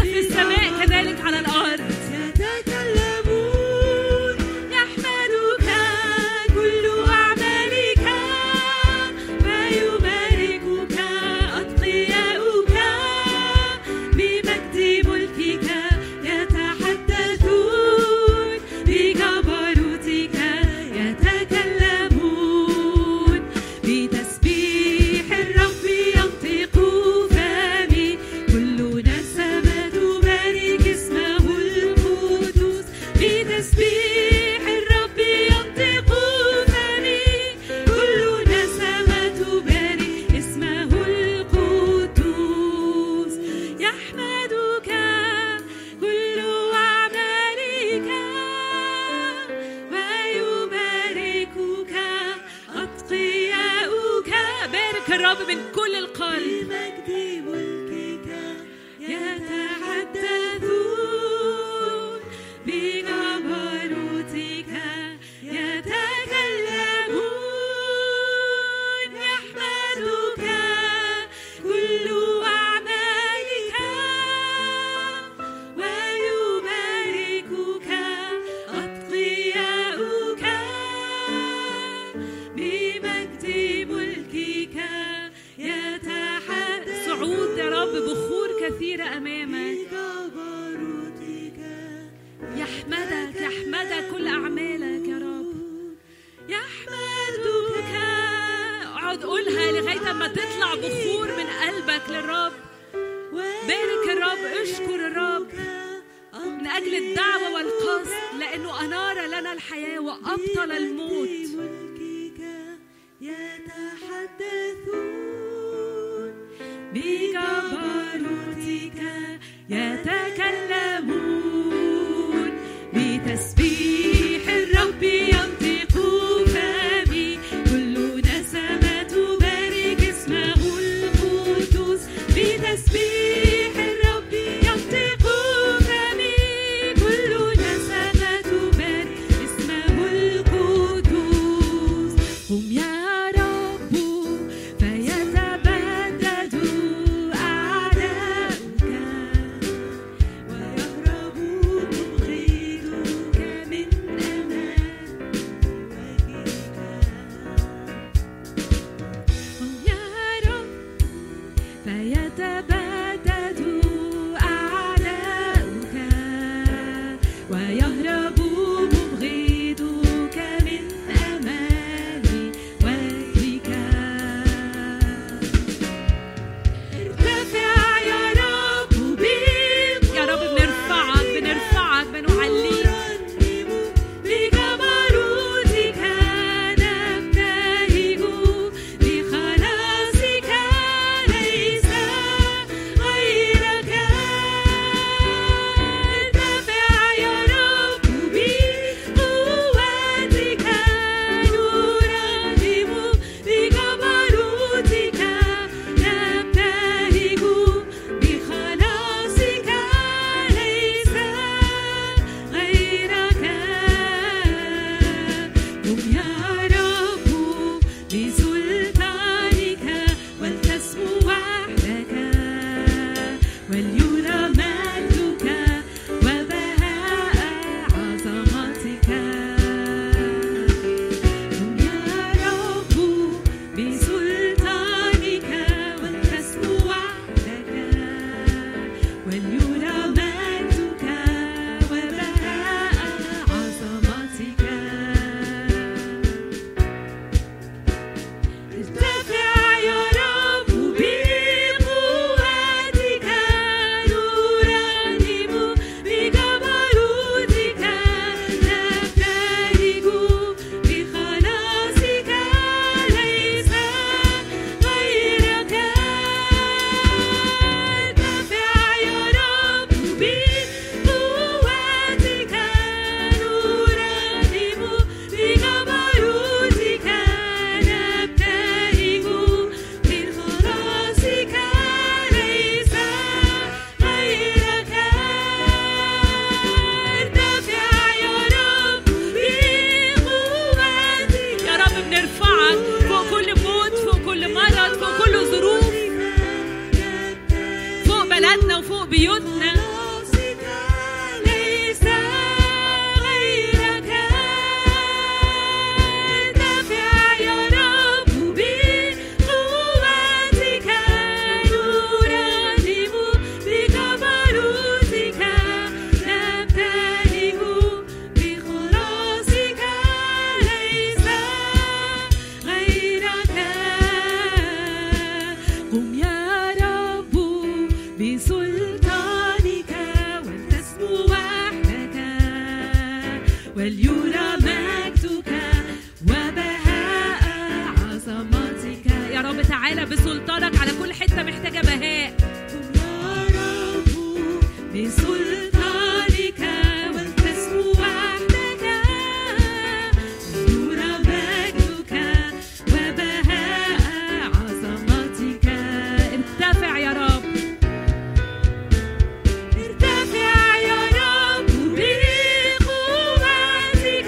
في السماء كذلك على الأرض يتكلمون يحمدك كل أعمالك ويباركك أتقياؤك بمجد ملكك يتحدثون بجبروتك يتكلمون بتسبيح الرب ينطق فمي كل نسمة تبارك اسمه القدوس بتسبيح الرب ينطق فمي كل نسمة تبارك اسمه القدوس يحمدك كل أعمالك ويباركك أتقياؤك بارك الرب من كل القلب بمجد ملكك يتحدثون بجبروتك يتكلمون يحمدك كل أعمالك ويباركك أتقياؤك بمجد ملكك يتحدث صعود يا رب بخور كثيرة أمامك بجبروتك يحمدك يحمدك كل أعمالك يا رب يحمدك اقعد قولها لغاية ما تطلع بخور من قلبك للرب بارك الرب اشكر الرب من أجل الدعوة والقصد لأنه أنار لنا الحياة وأبطل الموت ملكك يتحدثون بجبروتك يتكلمون بتسبيح الرب ينطق فمي كل نسمة تبارك اسمه القدوس بتسبيح الرب ينطق فمي كل نسمة تبارك اسمه القدوس هم يا رب فيتبدد أعداؤك ويهرب مبغضك من أمام وجهك هم يا رب فيتبدد أعداؤك ويهرب مبغضك من أمام وجهك ارتفع يا رب بك يا رب بنرفعك بنرفعك بنعليك بجبروتك نبتهج بخلاصك ليس غيرك ارتفع يا رب بقوتك نرنم بجبروتك نبتهج بخلاصك ليس غيرك قم يا رب بسلطانك ولتسمو وحدك وليرى مجدك وبهاء عظمتك قم يا رب بسلطانك ولتسمو وحدك وليرى مجدك وبهاء عظمتك ارتفع يا رب بقوتك نرنم بجبروتك نبتهج بخلاصك ليس غيرك ارتفع يا رب بقوتك نرنم بجبروتك نبتهج بخلاصك ليس غيرك ارتفع يا رب بقوتك يا رب بنرفعك فوق كل موت فوق كل مرض فوق كل ظروف فوق بلدنا وفوق بيوتنا بسلطانك على كل حتة محتاجة بهاء قم يا رب بسلطانك والتسمو وحدك نور مجدك وبهاء عظمتك ارتفع يا رب ارتفع يا رب بقوتك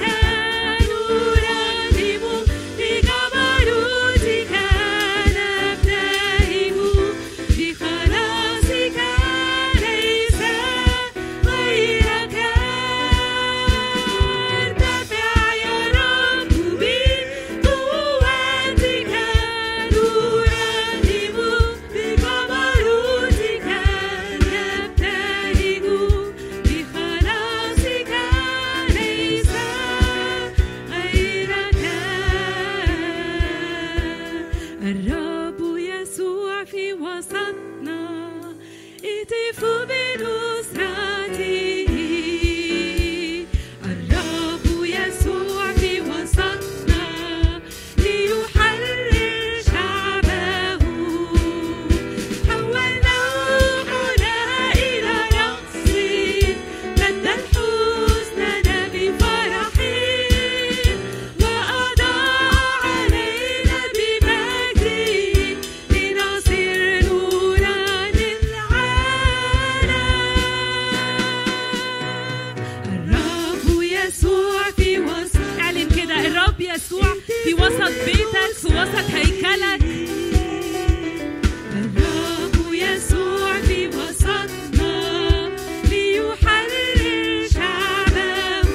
نرنم بجبروتك نبتهج بخلاصك ليس غيرك ارتفع يا رب بقوتك نرنم بجبروتك نبتهج بخلاصك ليس غيرك الرب يسوع في وسطنا اهتف بنصرته الرب يسوع في وسطنا ليحرر شعبه حولنا روحنا إلى رقص مد الحزن بفرح وأضاء علينا بمجده لنصير نورا للعالم الرب يسوع في وسط اعلن كده الرب يسوع في وسط بيتك في وسط هيكلك الرب يسوع في وسطنا ليحرر شعبه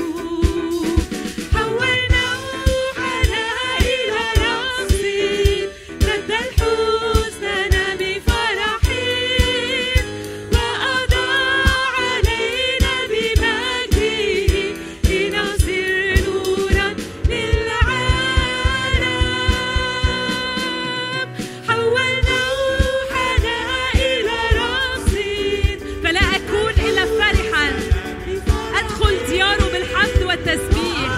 حولنا روحنا إلى رقص مد الحزن بفرح وأضاء علينا بمجده لنصير نورا للعالم حولنا روحنا إلى رقص فلا أكون إلا فرحا أدخل دياره بالحمد والتسبيح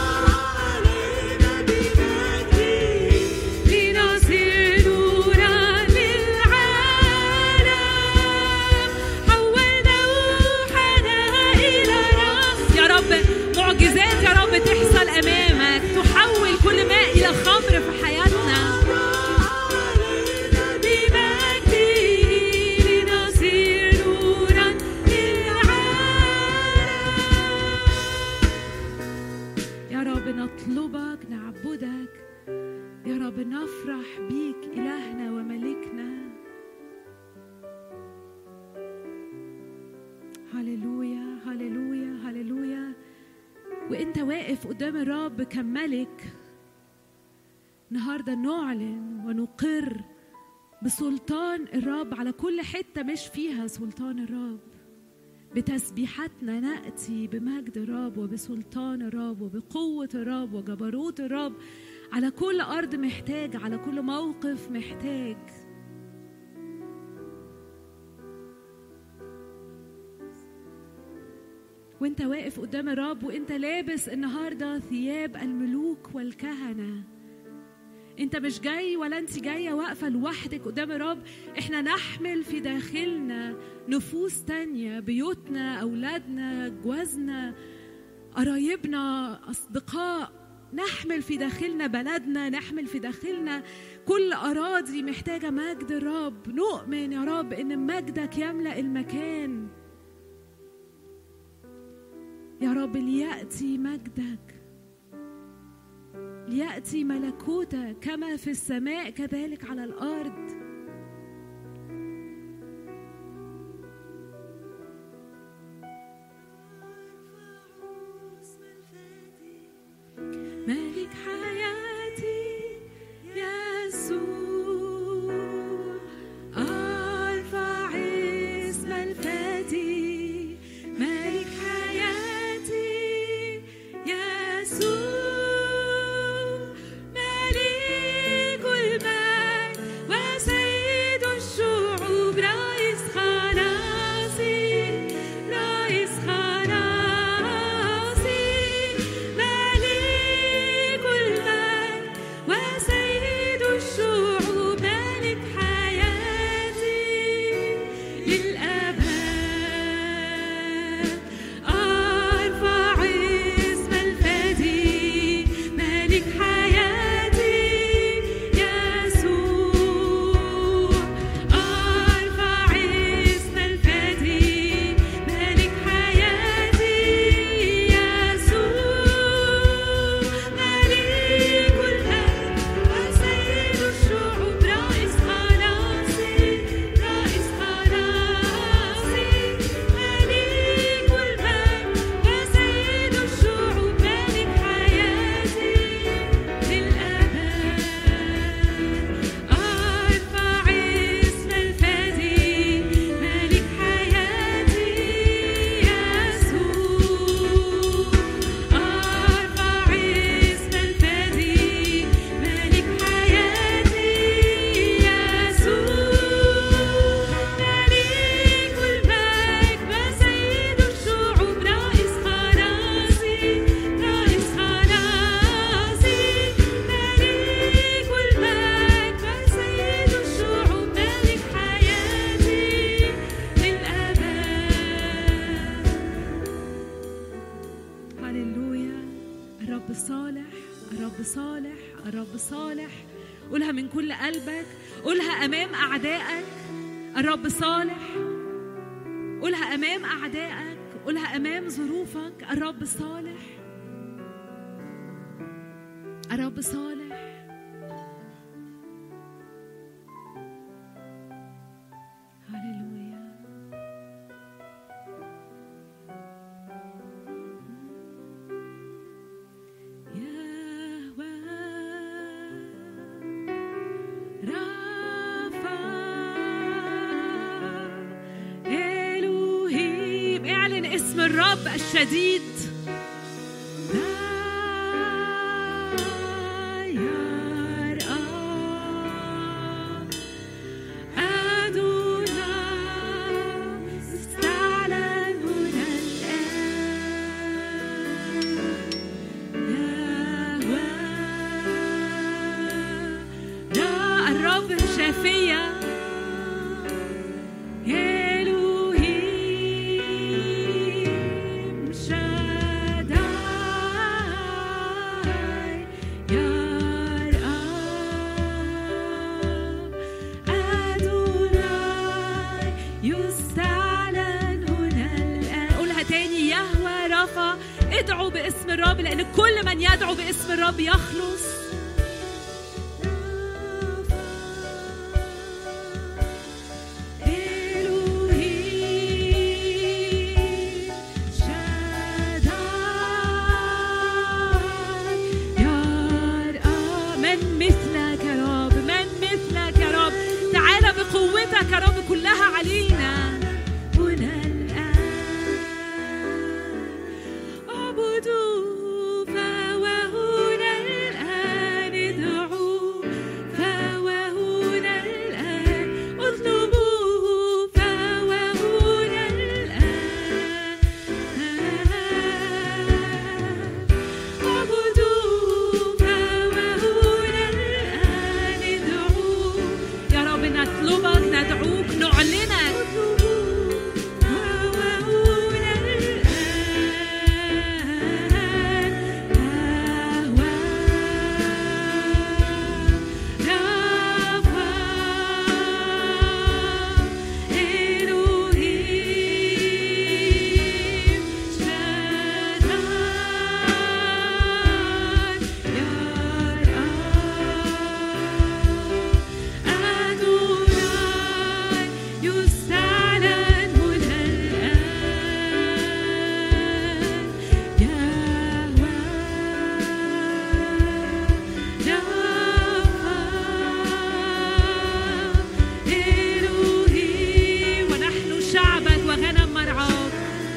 لنصير نورا للعالم حولنا روحنا إلى رقص يا رب معجزات يا رب تحصل أمامك تحول كل ماء إلى خمر في حياتنا بمجده لنصير نورا للعالم يا رب نطلبك نعبدك يا رب نفرح بيك إلهنا وملكنا هللويا هللويا هللويا وانت واقف قدام الرب كملك النهارده نعلن ونقر بسلطان الرب على كل حته مش فيها سلطان الرب بتسبيحاتنا ناتي بمجد الرب وبسلطان الرب وبقوه الرب وجبروت الرب على كل ارض محتاج على كل موقف محتاج وانت واقف قدام الرب وانت لابس النهارده ثياب الملوك والكهنه انت مش جاي ولا انت جايه واقفه لوحدك قدام الرب احنا نحمل في داخلنا نفوس تانية بيوتنا اولادنا جوازنا قرايبنا اصدقاء نحمل في داخلنا بلدنا نحمل في داخلنا كل اراضي محتاجه مجد الرب نؤمن يا رب ان مجدك يملا المكان يا رب لياتي مجدك لياتي ملكوتك كما في السماء كذلك على الارض ملك حياتي يسوع أرفع اسم الفادي ملك حياتي يسوع ملك المجد صالح قولها من كل قلبك قولها أمام أعدائك الرب صالح قولها أمام أعدائك قولها أمام ظروفك الرب صالح الرب صالح هللويا يهوه رافع إلهيم اعلن اسم الرب الشديد لا يرأى أدوناي استعلن هنا الآن يهوه لا الرب شافية إلهيم شداي يرأى أدوناي يستعلن هنا الآن قولها تاني يهوى رفا ادعوا باسم الرب لأن كل من يدعو باسم الرب يخلص إلهي شداي يرأى من مثلك يا رب من مثلك يا رب تعالى بقوتك يا رب كلها علينا هنا الآن اعبدوا فوهنا الآن ادعوا فوهنا الآن اطلبوه فوهنا الآن اعبدوا فوهنا الآن ادعوا يا رب نطلبك ندعوك نعلنك وهنا الآن أهوى رفع إلهيم شداي يرأى أدوناي يستعلن هنا الآن يهوى رفع إلهي ونحن شعبك وغنم مرعاك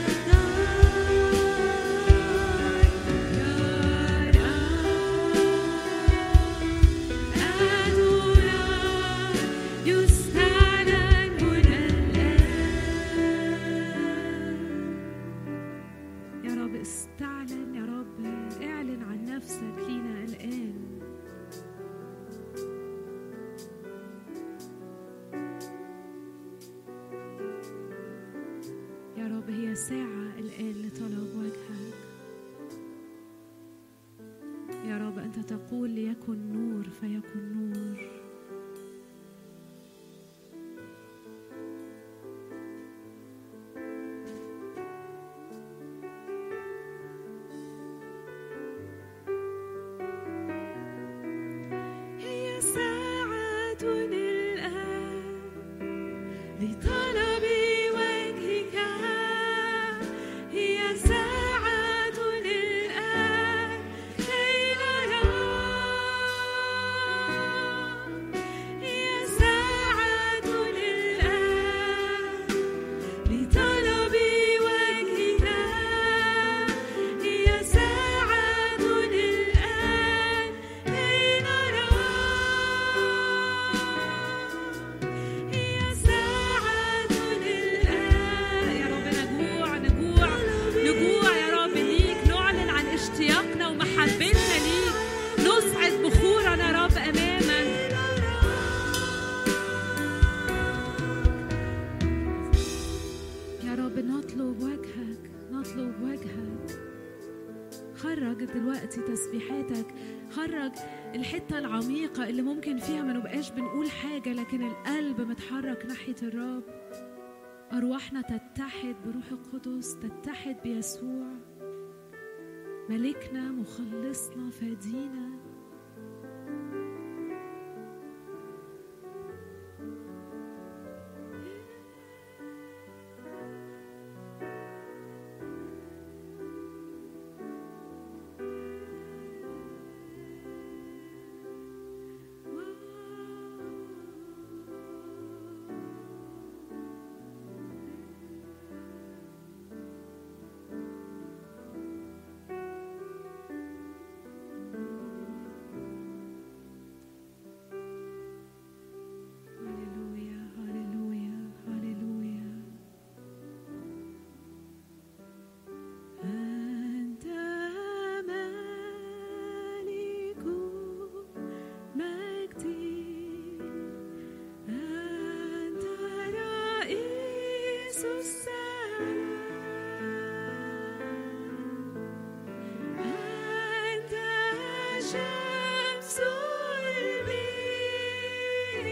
يستعلن هنا الآن يا رب استعلن يا رب اعلن عن نفسك لينا الآن يا رب هي ساعة الآن لطلب وجهك يا رب أنت تقول ليكن نور فيكن نور هي ساعة الآن لطلب وجهك هي ساعة الآن كي نرى هي ساعة الآن لطلب وجهك هي ساعة الآن كي نرى هي ساعة الآن يا رب نجوع نجوع نجوع يا رب ليك نعلن عن اشتياقنا ومحبتنا ليك نسعد بخورنا يا رب أمامك يا رب نطلب وجهك نطلب وجهك خرج دلوقتي تسبيحاتك خرج الحتة العميقة اللي ممكن فيها ما نبقاش بنقول حاجة لكن القلب متحرك ناحية الرب أرواحنا تتحد بروح القدس تتحد بيسوع ملكنا مخلصنا فادينا هللويا هللويا هللويا أنت مالك مجدي أنت رئيس السلام أنت شمس البر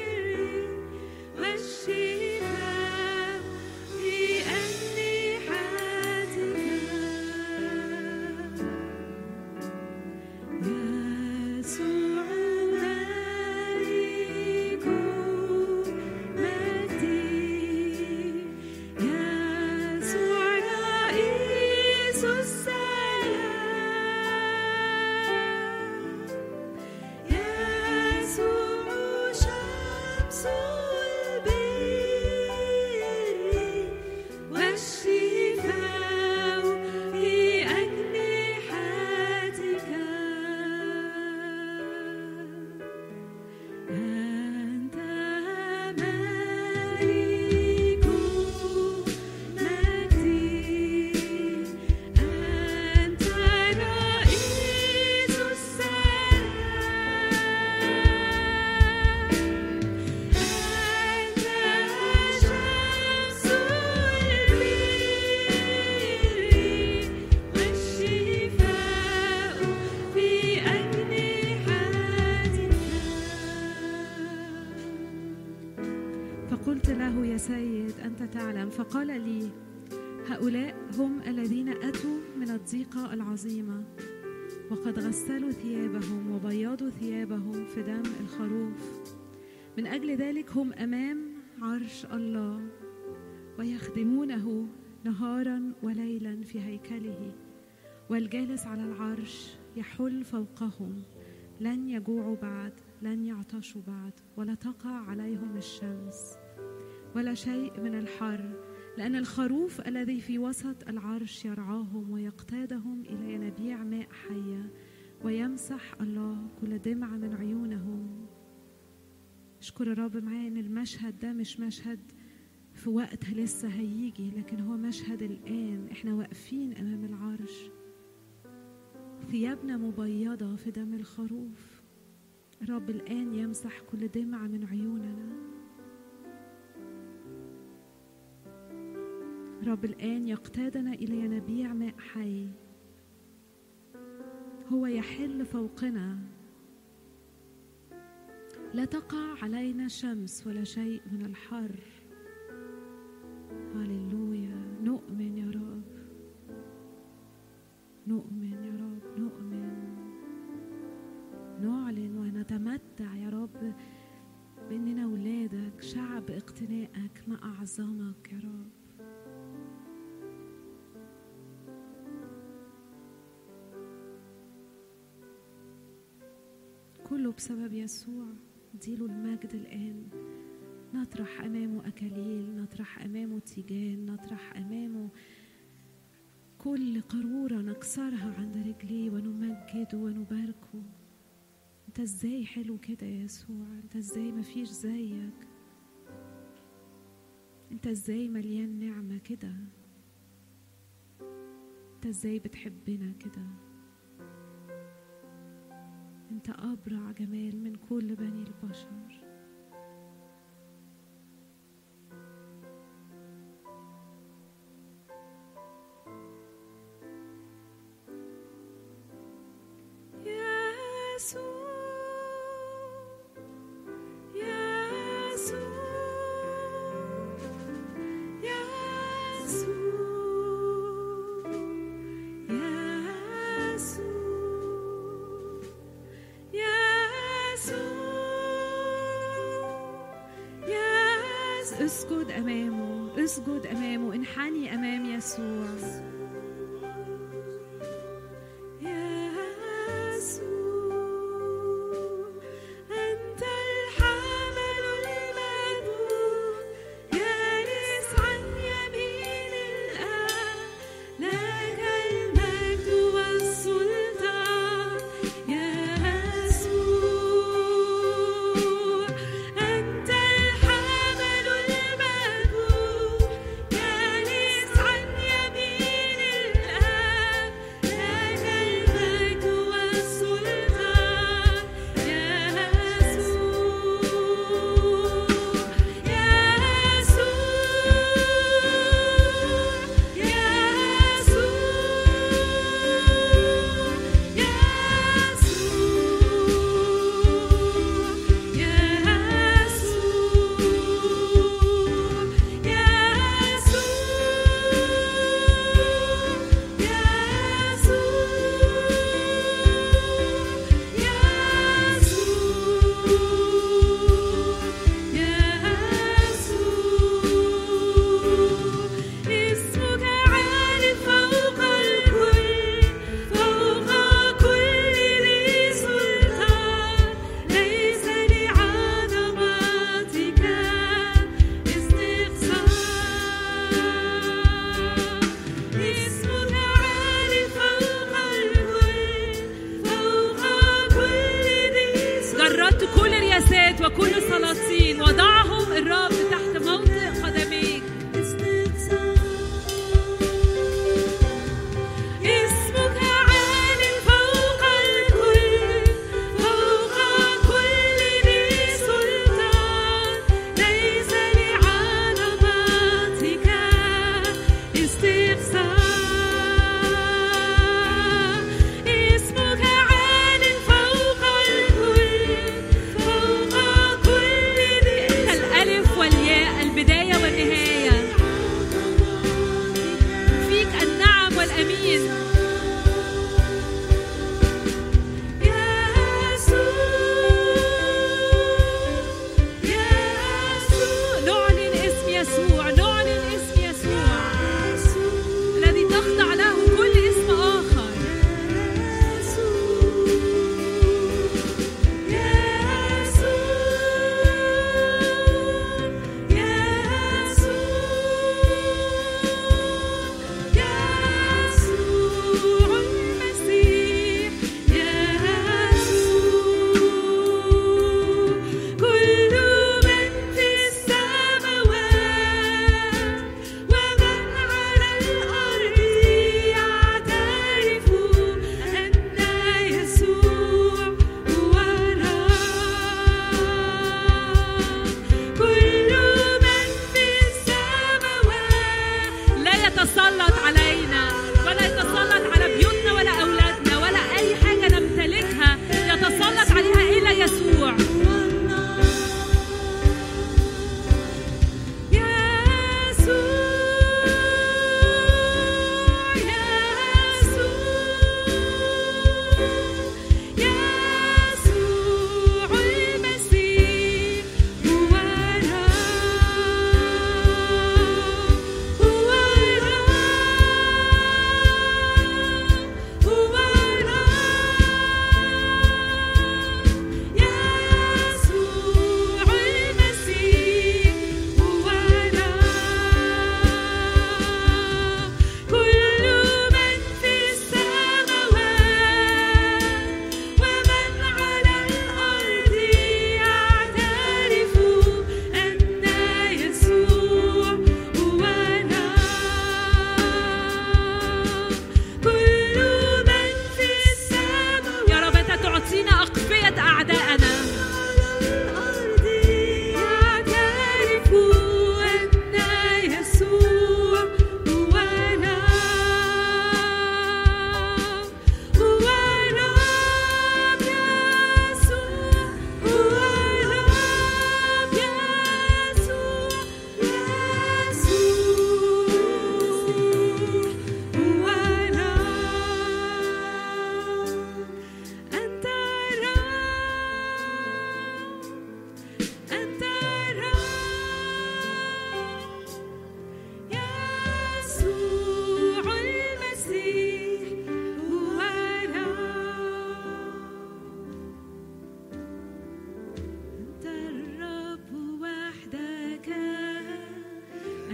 والشفاء في أجنحتك يسوع ملك مجدي يسوع رئيس السلام يسوع شمس البر والشفاء في أجنحتك أنت ملك مجدي أنت رئيس السلام أنت شمس البر والشفاء في أجنحتك فقلت له يا سيد أنت تعلم فقال لي هؤلاء هم الذين أتوا من الضيقة العظيمة وقد غسلوا ثيابهم وبيضوا ثيابهم في دم الخروف من أجل ذلك هم أمام عرش الله ويخدمونه نهارا وليلا في هيكله والجالس على العرش يحل فوقهم لن يجوعوا بعد لن يعطشوا بعد ولا تقع عليهم الشمس ولا شيء من الحر لأن الخروف الذي في وسط العرش يرعاهم ويقتادهم إلى ينابيع ماء حية ويمسح الله كل دمعة من عيونهم اشكر الرب معايا ان المشهد ده مش مشهد في وقت لسه هيجي لكن هو مشهد الآن احنا واقفين أمام العرش ثيابنا مبيضة في دم الخروف الرب الآن يمسح كل دمعة من عيوننا رب الآن يقتادنا إلى ينابيع ماء حي هو يحل فوقنا لا تقع علينا شمس ولا شيء من الحر هللويا نؤمن يا رب نؤمن يا رب نؤمن نعلن ونتمتع يا رب باننا اولادك شعب اقتنائك ما اعظمك يا رب كله بسبب يسوع اديله المجد الآن نطرح أمامه أكاليل نطرح أمامه تيجان نطرح أمامه كل قارورة نكسرها عند رجليه ونمجده ونباركه انت ازاي حلو كده يا يسوع انت ازاي مفيش زيك انت ازاي مليان نعمة كده انت ازاي بتحبنا كده انت ابرع جمال من كل بني البشر يسوع اسجد أمامه اسجد أمامه انحني أمام يسوع يا يسوع أنت الحمل المذموم جالس عن يمين الآب لك المجد والسلطان يا يسوع أنت الحمل المذموم جالس عن يمين الآب لك المجد والسلطان يا يسوع يا يسوع يا يسوع يا يسوع يا يسوع يا اسمك عالي فوق الكل فوق كل ذي سلطان ليس لعظمتك استقصاء اسمك عالي فوق الكل فوق كل ذي جردت كل رياسات وكل سلاطين وضعهم الرب تحت موطئ قدميك اسمك عالي فوق الكل فوق كل ذي سلطان ليس لعظمتك استقصاء اسمك عالي فوق الكل فوق كل ذي الألف والياء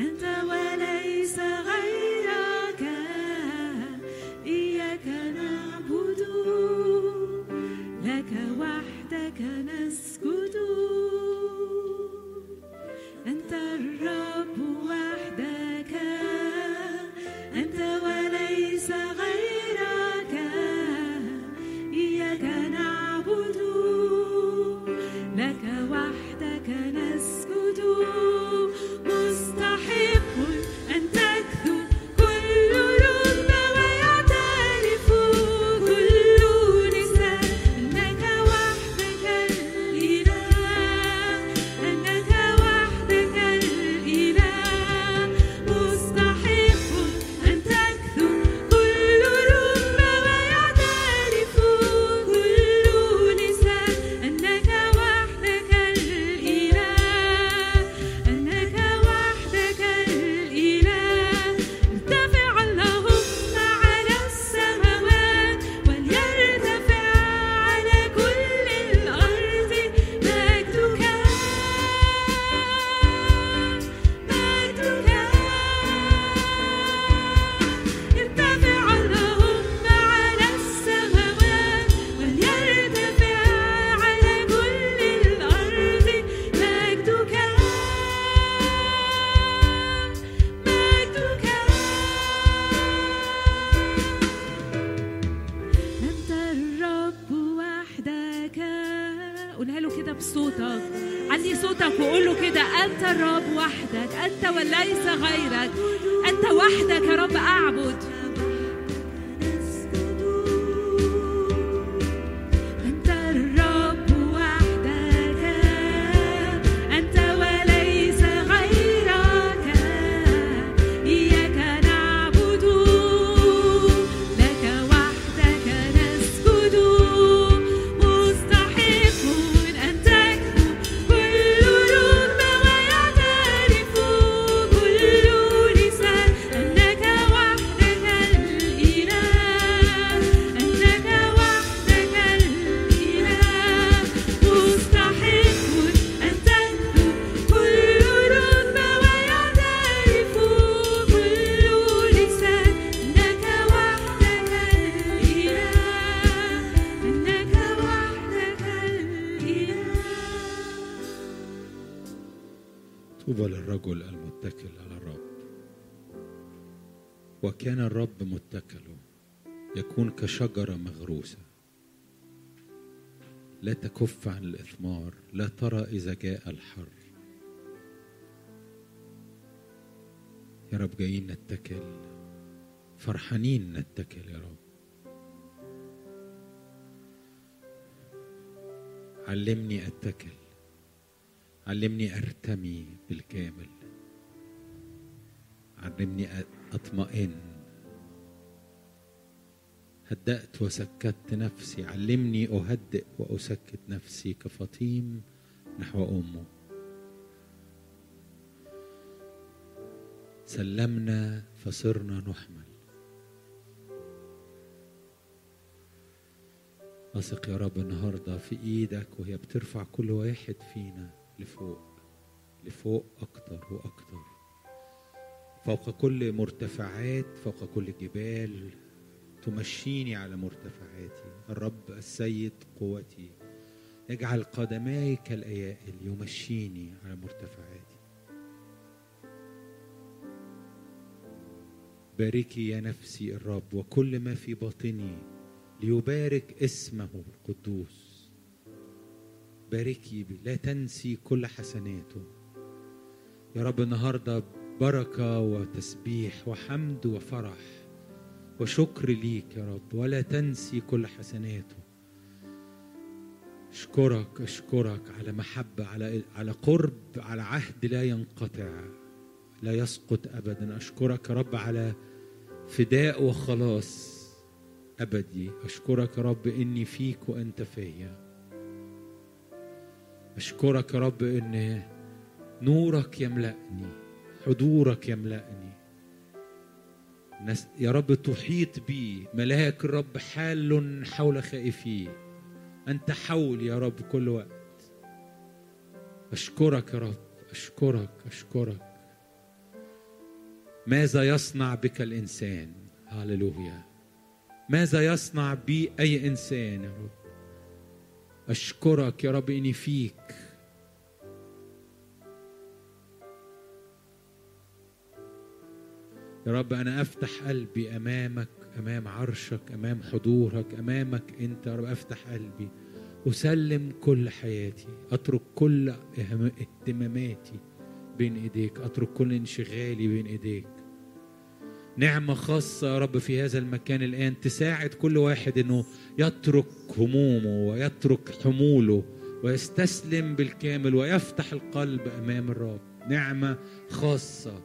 كشجرة مغروسة لا تكف عن الإثمار لا ترى إذا جاء الحر يا رب جايين نتكل فرحانين نتكل يا رب علمني اتكل علمني ارتمي بالكامل علمني اطمئن هدأت وسكت نفسي علمني أهدئ وأسكت نفسي كفطيم نحو أمه سلمنا فصرنا نحمل أثق يا رب النهاردة في إيدك وهي بترفع كل واحد فينا لفوق لفوق أكتر وأكتر فوق كل مرتفعات فوق كل جبال تمشيني على مرتفعاتي الرب السيد قوتي يجعل قدماي كالأيائل يمشيني على مرتفعاتي باركي يا نفسي الرب وكل ما في باطني ليبارك اسمه القدوس باركي لا تنسي كل حسناته يا رب النهارده بركه وتسبيح وحمد وفرح وشكر ليك يا رب ولا تنسي كل حسناته اشكرك اشكرك على محبه على على قرب على عهد لا ينقطع لا يسقط ابدا اشكرك يا رب على فداء وخلاص ابدي اشكرك يا رب اني فيك وانت فيا اشكرك يا رب ان نورك يملأني حضورك يملأني يا رب تحيط بي ملاك الرب حال حول خائفيه أنت حول يا رب كل وقت أشكرك يا رب أشكرك أشكرك ماذا يصنع بك الانسان هللويا ماذا يصنع بي اي انسان يا رب اشكرك يا رب اني فيك يا رب انا افتح قلبي امامك امام عرشك امام حضورك امامك انت يا رب افتح قلبي اسلم كل حياتي اترك كل إهم- اهتماماتي بين ايديك اترك كل انشغالي بين ايديك نعمة خاصة يا رب في هذا المكان الآن تساعد كل واحد إنه يترك همومه ويترك حموله ويستسلم بالكامل ويفتح القلب أمام الرب نعمة خاصة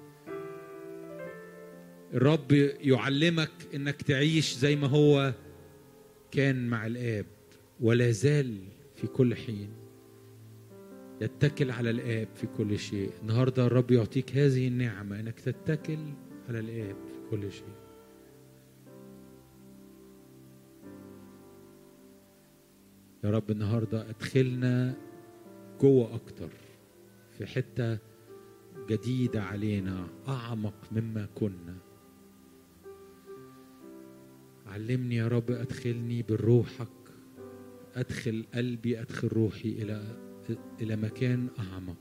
الرب يعلمك إنك تعيش زي ما هو كان مع الآب ولا زال في كل حين يتكل على الآب في كل شيء النهاردة الرب يعطيك هذه النعمة إنك تتكل على الآب في كل شيء يا رب النهاردة أدخلنا جوه أكتر في حتة جديدة علينا أعمق مما كنا علمني يا رب أدخلني بروحك أدخل قلبي أدخل روحي إلى إلى مكان أعمق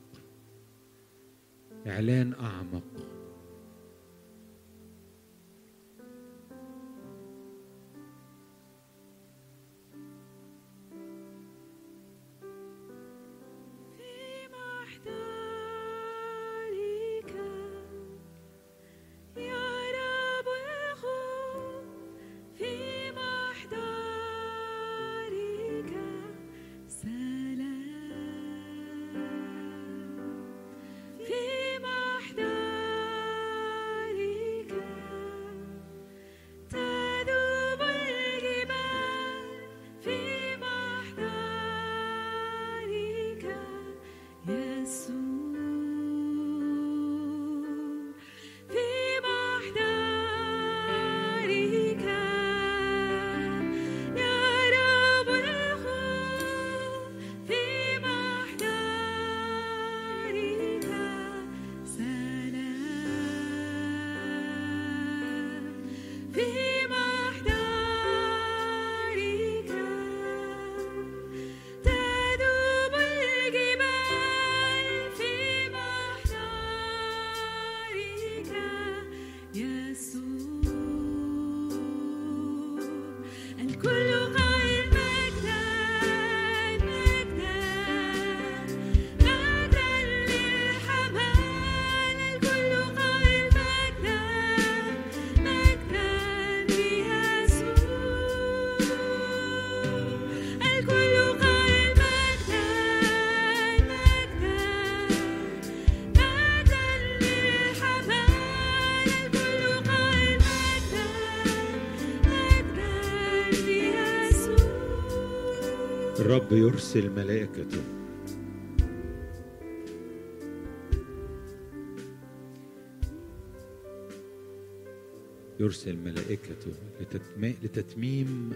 إعلان أعمق في محضرك يا رب الخوف في محضرك سلام في محضرك تذوب الجبال في محضرك يسوع في محضرك يا رب الخوف في محضرك سلام في محضرك تذوب الجبال في محضرك يسوع الكل قائل مجدا مجدا مجدا للحمال الكل قائل مجدا مجدا ليسوع الكل قائل مجدا مجدا مجدا للحمال الكل قائل مجدا مجدا ليسوع الرب يرسل ملائكته يرسل ملائكته لتتم- لتتميم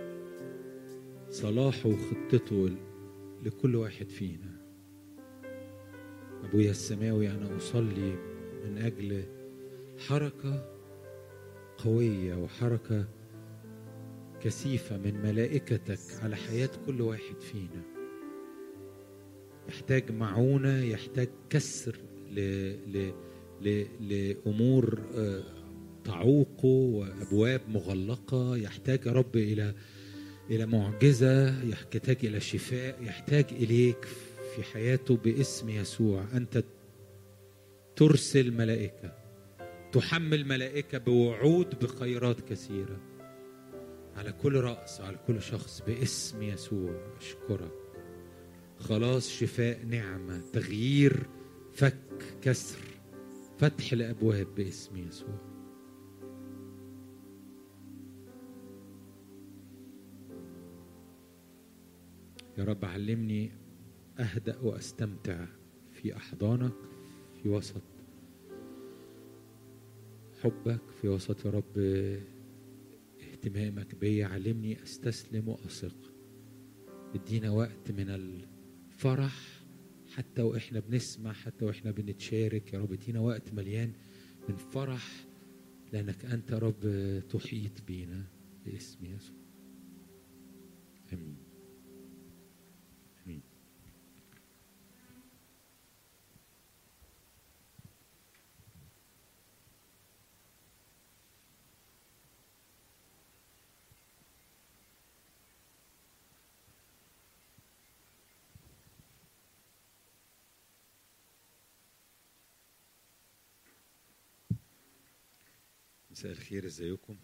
صلاحه وخطته لكل واحد فينا أبويا السماوي أنا أصلي من أجل حركة قوية وحركة كثيفة من ملائكتك على حياة كل واحد فينا يحتاج معونة يحتاج كسر ل... ل... ل... لأمور آه، تعوقه وأبواب مغلقة يحتاج يا رب إلى إلى معجزة يحتاج إلى شفاء يحتاج إليك في حياته باسم يسوع أنت ترسل ملائكة تحمل ملائكة بوعود بخيرات كثيرة على كل رأس على كل شخص باسم يسوع أشكرك خلاص شفاء نعمة تغيير فك كسر فتح الأبواب باسم يسوع يا رب علمني أهدأ وأستمتع في أحضانك في وسط حبك في وسط يا رب اهتمامك بيا علمني استسلم واثق ادينا وقت من الفرح حتى واحنا بنسمع حتى واحنا بنتشارك يا رب ادينا وقت مليان من فرح لأنك أنت رب تحيط بينا باسم يسوع آمين آمين مساء الخير ازيكم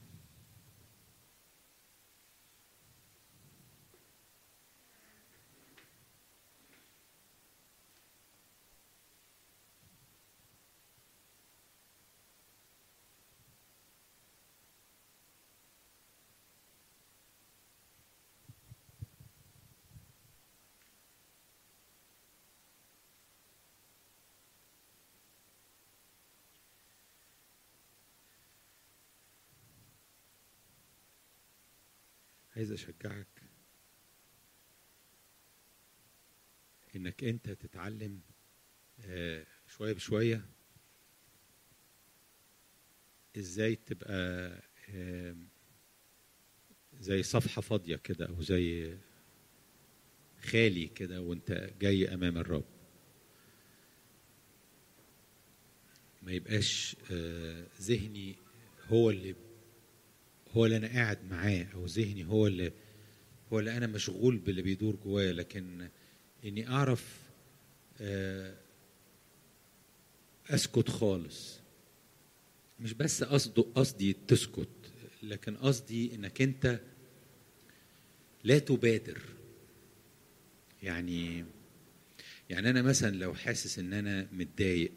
عايز اشجعك انك انت تتعلم آه، شويه بشويه ازاي تبقى آم، زي صفحه فاضيه كده او زي خالي كده وانت جاي امام الرب ما يبقاش آه، ذهني هو اللي هو اللي انا قاعد معاه او ذهني هو اللي هو اللي انا مشغول باللي بيدور جوايا لكن اني اعرف آه، اسكت خالص مش بس قصده قصدي تسكت لكن قصدي انك انت لا تبادر يعني يعني انا مثلا لو حاسس ان انا متضايق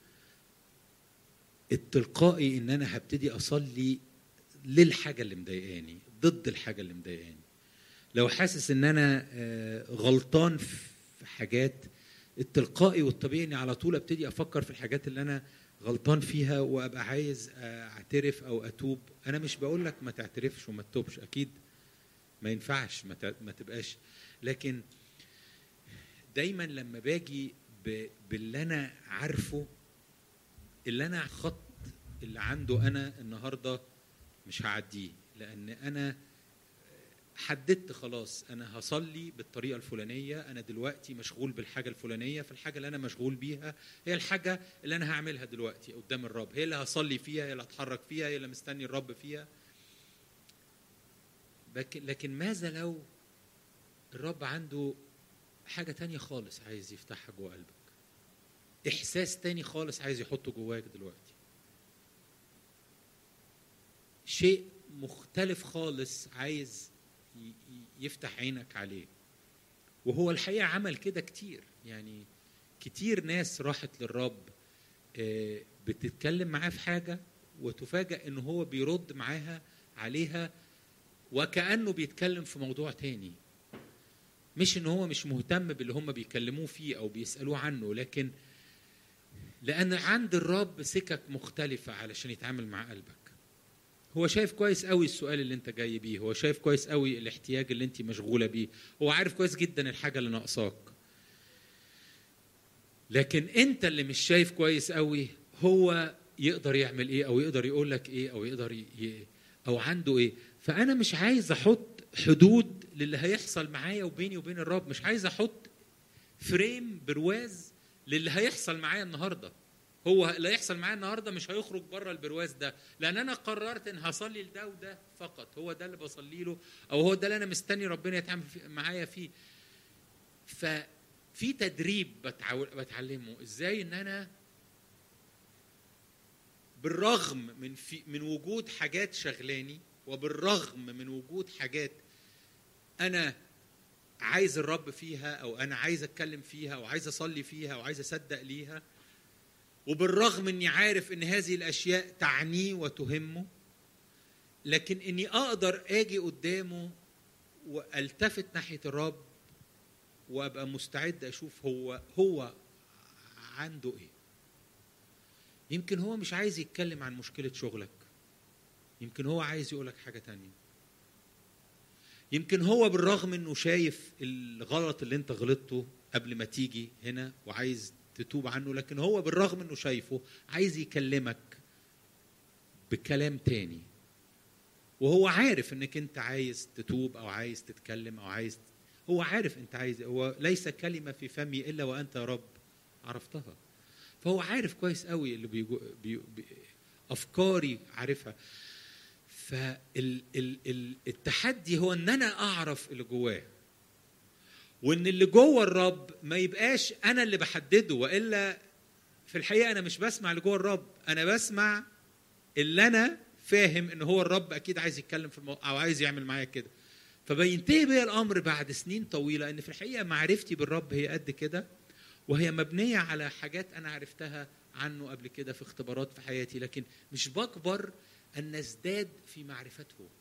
التلقائي ان انا هبتدي اصلي للحاجه اللي مضايقاني ضد الحاجه اللي مضايقاني لو حاسس ان انا آه، غلطان في حاجات التلقائي والطبيعي اني على طول ابتدي افكر في الحاجات اللي انا غلطان فيها وابقى عايز اعترف او اتوب انا مش بقول لك ما تعترفش وما تتوبش اكيد ما ينفعش ما ت- ما تبقاش لكن دايما لما باجي ب- باللي انا عارفه اللي انا خط اللي عنده انا النهارده مش هعديه لان انا حددت خلاص انا هصلي بالطريقه الفلانيه انا دلوقتي مشغول بالحاجه الفلانيه فالحاجه اللي انا مشغول بيها هي الحاجه اللي انا هعملها دلوقتي قدام الرب هي اللي هصلي فيها هي اللي هتحرك فيها هي اللي مستني الرب فيها لكن لكن ماذا لو الرب عنده حاجه تانية خالص عايز يفتحها جوه قلبك احساس تاني خالص عايز يحطه جواك دلوقتي شيء مختلف خالص عايز ي- ي- يفتح عينك عليه وهو الحقيقة عمل كده كتير يعني كتير ناس راحت للرب آه، بتتكلم معاه في حاجة وتفاجأ ان هو بيرد معاها عليها وكأنه بيتكلم في موضوع تاني مش ان هو مش مهتم باللي هم بيكلموه فيه او بيسألوه عنه لكن لأن عند الرب سكك مختلفة علشان يتعامل مع قلبك هو شايف كويس قوي السؤال اللي انت جاي بيه هو شايف كويس قوي الاحتياج اللي انت مشغوله بيه هو عارف كويس جدا الحاجه اللي ناقصاك لكن انت اللي مش شايف كويس قوي هو يقدر يعمل ايه او يقدر يقول لك ايه او يقدر ي... ي- او عنده ايه فانا مش عايز احط حدود للي هيحصل معايا وبيني وبين الرب مش عايز احط فريم برواز للي هيحصل معايا النهارده هو اللي هيحصل معايا النهارده مش هيخرج بره البرواز ده لان انا قررت ان هصلي لده وده فقط هو ده اللي بصلي له او هو ده اللي انا مستني ربنا يتعامل في- معايا فيه ففي تدريب بتعو- بتعلمه ازاي ان انا بالرغم من في من وجود حاجات شغلاني وبالرغم من وجود حاجات انا عايز الرب فيها او انا عايز اتكلم فيها او عايز اصلي فيها او عايز اصدق ليها وبالرغم اني عارف ان هذه الاشياء تعنيه وتهمه لكن اني اقدر اجي قدامه والتفت ناحيه الرب وابقى مستعد اشوف هو هو عنده ايه يمكن هو مش عايز يتكلم عن مشكله شغلك يمكن هو عايز يقولك حاجه تانية يمكن هو بالرغم انه شايف الغلط اللي انت غلطته قبل ما تيجي هنا وعايز تتوب عنه لكن هو بالرغم انه شايفه عايز يكلمك بكلام تاني وهو عارف انك انت عايز تتوب او عايز تتكلم او عايز هو عارف انت عايز هو ليس كلمه في فمي الا وانت يا رب عرفتها فهو عارف كويس قوي اللي بيجو بي بي افكاري عارفها فالتحدي هو ان انا اعرف اللي جواه وان اللي جوه الرب ما يبقاش انا اللي بحدده والا في الحقيقه انا مش بسمع اللي جوه الرب انا بسمع اللي انا فاهم ان هو الرب اكيد عايز يتكلم في الموضوع او عايز يعمل معايا كده فبينتهي بيا الامر بعد سنين طويله ان في الحقيقه معرفتي بالرب هي قد كده وهي مبنيه على حاجات انا عرفتها عنه قبل كده في اختبارات في حياتي لكن مش بكبر ان نزداد في معرفته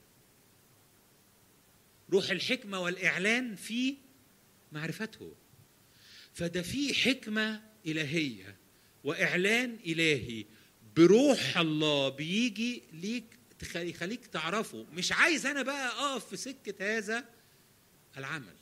روح الحكمه والاعلان في معرفته فده في حكمه الهيه واعلان الهي بروح الله بيجي ليك تخلي- يخليك تعرفه مش عايز انا بقى اقف في سكه هذا العمل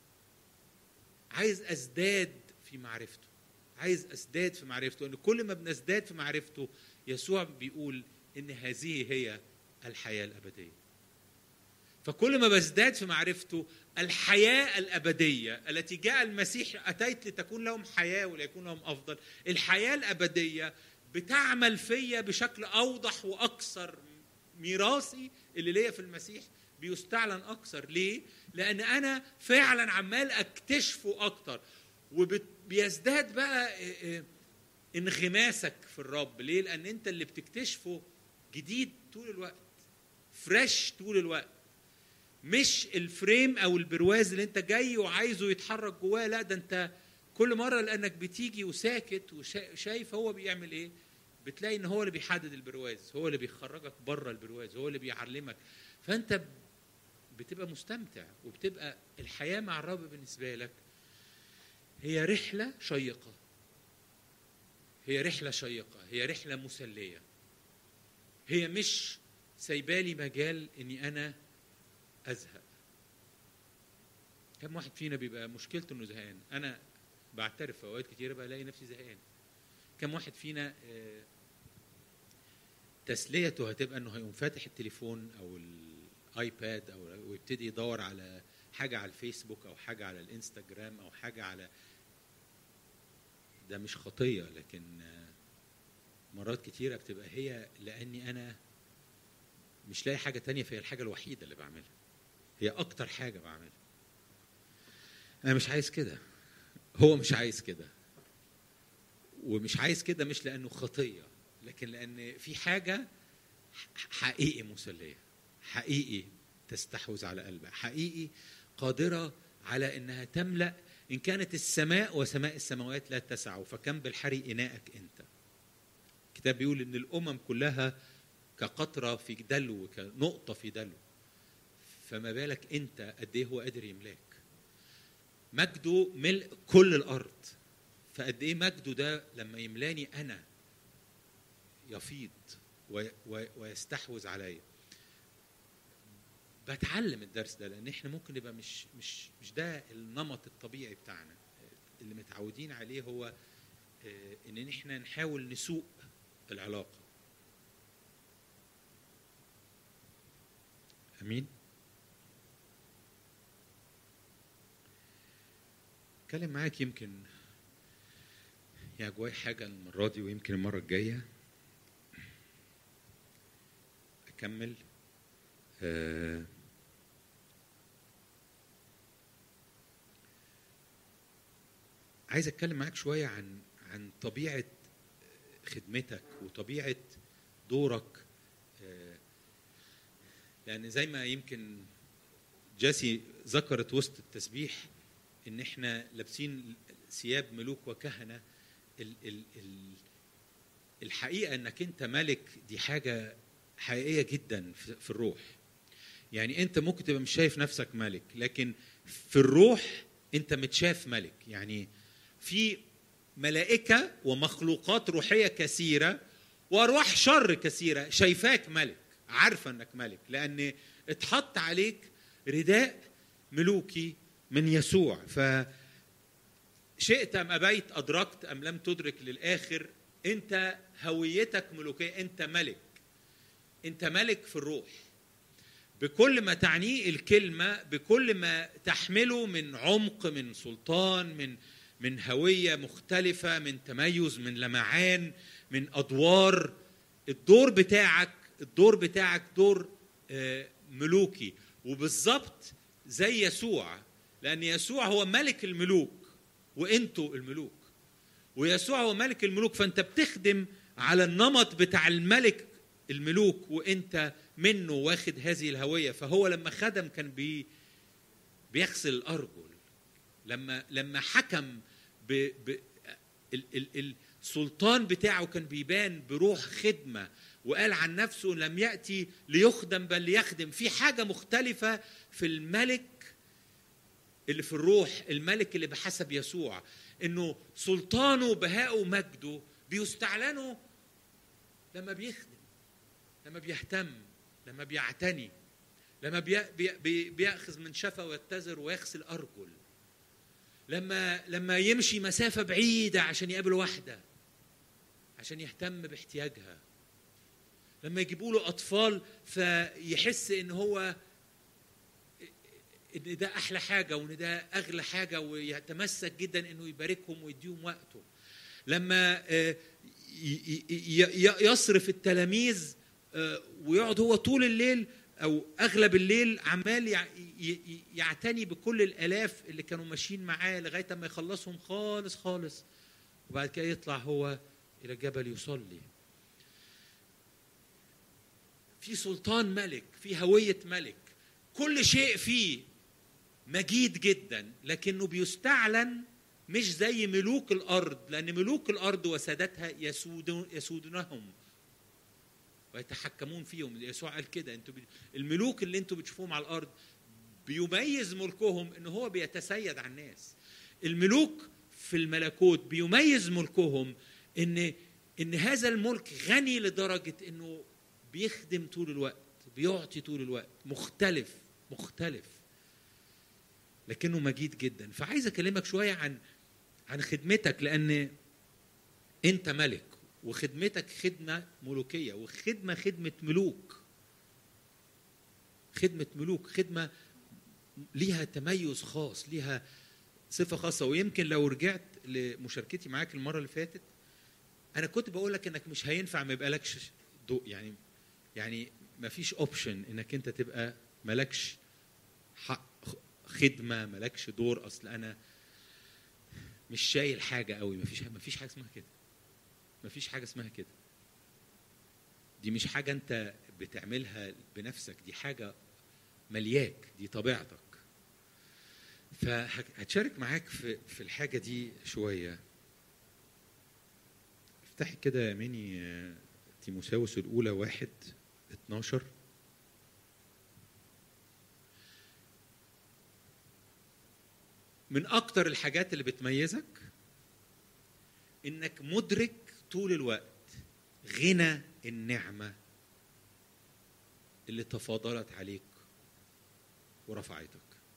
عايز ازداد في معرفته عايز ازداد في معرفته ان كل ما بنزداد في معرفته يسوع بيقول ان هذه هي الحياه الابديه فكل ما بزداد في معرفته الحياة الأبدية التي جاء المسيح أتيت لتكون لهم حياة وليكون لهم أفضل الحياة الأبدية بتعمل فيا بشكل أوضح وأكثر ميراثي اللي ليا في المسيح بيستعلن أكثر ليه؟ لأن أنا فعلا عمال أكتشفه أكتر وبيزداد بقى إيه إيه انغماسك في الرب ليه؟ لأن أنت اللي بتكتشفه جديد طول الوقت فريش طول الوقت مش الفريم او البرواز اللي انت جاي وعايزه يتحرك جواه لا ده انت كل مره لانك بتيجي وساكت وشايف هو بيعمل ايه بتلاقي ان هو اللي بيحدد البرواز هو اللي بيخرجك بره البرواز هو اللي بيعلمك فانت بتبقى مستمتع وبتبقى الحياه مع الرب بالنسبه لك هي رحله شيقه هي رحله شيقه هي رحله مسليه هي مش سايبالي مجال اني انا ازهق كم واحد فينا بيبقى مشكلته انه زهقان انا بعترف في اوقات كتيره بلاقي نفسي زهقان كم واحد فينا آه، تسليته هتبقى انه هيقوم فاتح التليفون او الايباد او ويبتدي يدور على حاجه على الفيسبوك او حاجه على الانستجرام او حاجه على ده مش خطيه لكن آه، مرات كتيره بتبقى هي لاني انا مش لاقي حاجه تانية فهي الحاجه الوحيده اللي بعملها هي اكتر حاجه بعملها انا مش عايز كده هو مش عايز كده ومش عايز كده مش لانه خطيه لكن لان في حاجه حقيقي مسليه حقيقي تستحوذ على قلبك حقيقي قادره على انها تملا ان كانت السماء وسماء السماوات لا تسع فكم بالحري اناءك انت الكتاب بيقول ان الامم كلها كقطره في دلو كنقطه في دلو فما بالك انت قد ايه هو قادر يملاك مجده ملء كل الارض فقد ايه مجده ده لما يملاني انا يفيض وي- وي- ويستحوذ عليا بتعلم الدرس ده لان احنا ممكن نبقى مش مش مش ده النمط الطبيعي بتاعنا اللي متعودين عليه هو آه، ان احنا نحاول نسوق العلاقه امين اتكلم معاك يمكن يا جواي حاجه المره دي ويمكن المره الجايه اكمل آه عايز اتكلم معاك شويه عن عن طبيعه خدمتك وطبيعه دورك آه لان زي ما يمكن جاسي ذكرت وسط التسبيح ان احنا لابسين ثياب ملوك وكهنه ال ال ال الحقيقه انك انت ملك دي حاجه حقيقيه جدا في في الروح يعني انت ممكن تبقى مش شايف نفسك ملك لكن في الروح انت متشاف ملك يعني في ملائكه ومخلوقات روحيه كثيره وارواح شر كثيره شايفاك ملك عارفه انك ملك لان اتحط عليك رداء ملوكي من يسوع ف شئت ام ابيت ادركت ام لم تدرك للاخر انت هويتك ملوكيه انت ملك انت ملك في الروح بكل ما تعنيه الكلمه بكل ما تحمله من عمق من سلطان من من هويه مختلفه من تميز من لمعان من ادوار الدور بتاعك الدور بتاعك دور آه، ملوكي وبالظبط زي يسوع لان يسوع هو ملك الملوك وانتوا الملوك ويسوع هو ملك الملوك فانت بتخدم على النمط بتاع الملك الملوك وانت منه واخد هذه الهويه فهو لما خدم كان بي بيغسل الارجل لما لما حكم ب ب ال ال السلطان بتاعه كان بيبان بروح خدمه وقال عن نفسه لم ياتي ليخدم بل ليخدم في حاجه مختلفه في الملك اللي في الروح الملك اللي بحسب يسوع انه سلطانه بهاءه ومجده بيستعلنوا لما بيخدم لما بيهتم لما بيعتني لما بي بي بي بياخذ من شفا ويتزر ويغسل ارجل لما لما يمشي مسافه بعيده عشان يقابل واحده عشان يهتم باحتياجها لما يجيبوا له اطفال فيحس ان هو ان ده احلى حاجه وان ده اغلى حاجه ويتمسك جدا انه يباركهم ويديهم وقته لما آه، ي- ي- ي- يصرف التلاميذ آه، ويقعد هو طول الليل او اغلب الليل عمال يع- ي- ي- يعتني بكل الالاف اللي كانوا ماشيين معاه لغايه ما يخلصهم خالص خالص وبعد كده يطلع هو الى الجبل يصلي في سلطان ملك في هويه ملك كل شيء فيه مجيد جدا لكنه بيستعلن مش زي ملوك الارض لان ملوك الارض وسادتها يسودون يسودونهم ويتحكمون فيهم يسوع قال كده انتوا بي- الملوك اللي انتوا بتشوفوهم على الارض بيميز ملكهم ان هو بيتسيد على الناس الملوك في الملكوت بيميز ملكهم ان ان هذا الملك غني لدرجه انه بيخدم طول الوقت بيعطي طول الوقت مختلف مختلف لكنه مجيد جدا فعايز اكلمك شويه عن عن خدمتك لان انت ملك وخدمتك خدمه ملوكيه وخدمه خدمه ملوك خدمه ملوك خدمه ليها تميز خاص ليها صفه خاصه ويمكن لو رجعت لمشاركتي معاك المره اللي فاتت انا كنت بقول لك انك مش هينفع ما يبقالكش ضوء يعني يعني ما فيش اوبشن انك انت تبقى مالكش حق خدمه مالكش دور اصل انا مش شايل حاجه قوي ما فيش ما فيش حاجه اسمها كده ما فيش حاجه اسمها كده دي مش حاجه انت بتعملها بنفسك دي حاجه ملياك دي طبيعتك فهتشارك معاك في في الحاجه دي شويه افتحي كده يا ميني آه، تيموساوس الاولى واحد 12 من اكتر الحاجات اللي بتميزك انك مدرك طول الوقت غنى النعمه اللي تفاضلت عليك ورفعتك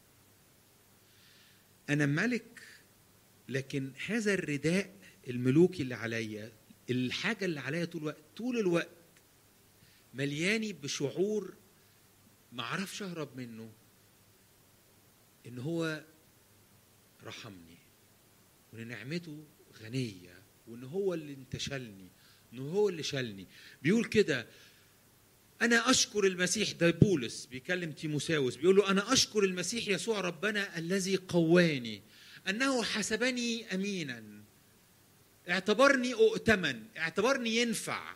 انا ملك لكن هذا الرداء الملوكي اللي عليا الحاجه اللي عليا طول الوقت طول الوقت ملياني بشعور ما اعرفش اهرب منه ان هو رحمني وان نعمته غنيه وان هو اللي انتشلني ان هو اللي شالني بيقول كده انا اشكر المسيح ده بولس بيكلم تيموساوس بيقول له انا اشكر المسيح يسوع ربنا الذي قواني انه حسبني امينا اعتبرني اؤتمن اعتبرني ينفع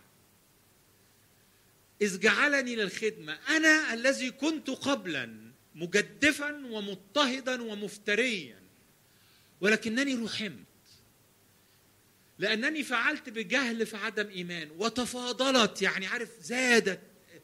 اذ جعلني للخدمه انا الذي كنت قبلا مجدفا ومضطهدا ومفتريا ولكنني رحمت لانني فعلت بجهل في عدم ايمان وتفاضلت يعني عارف زادت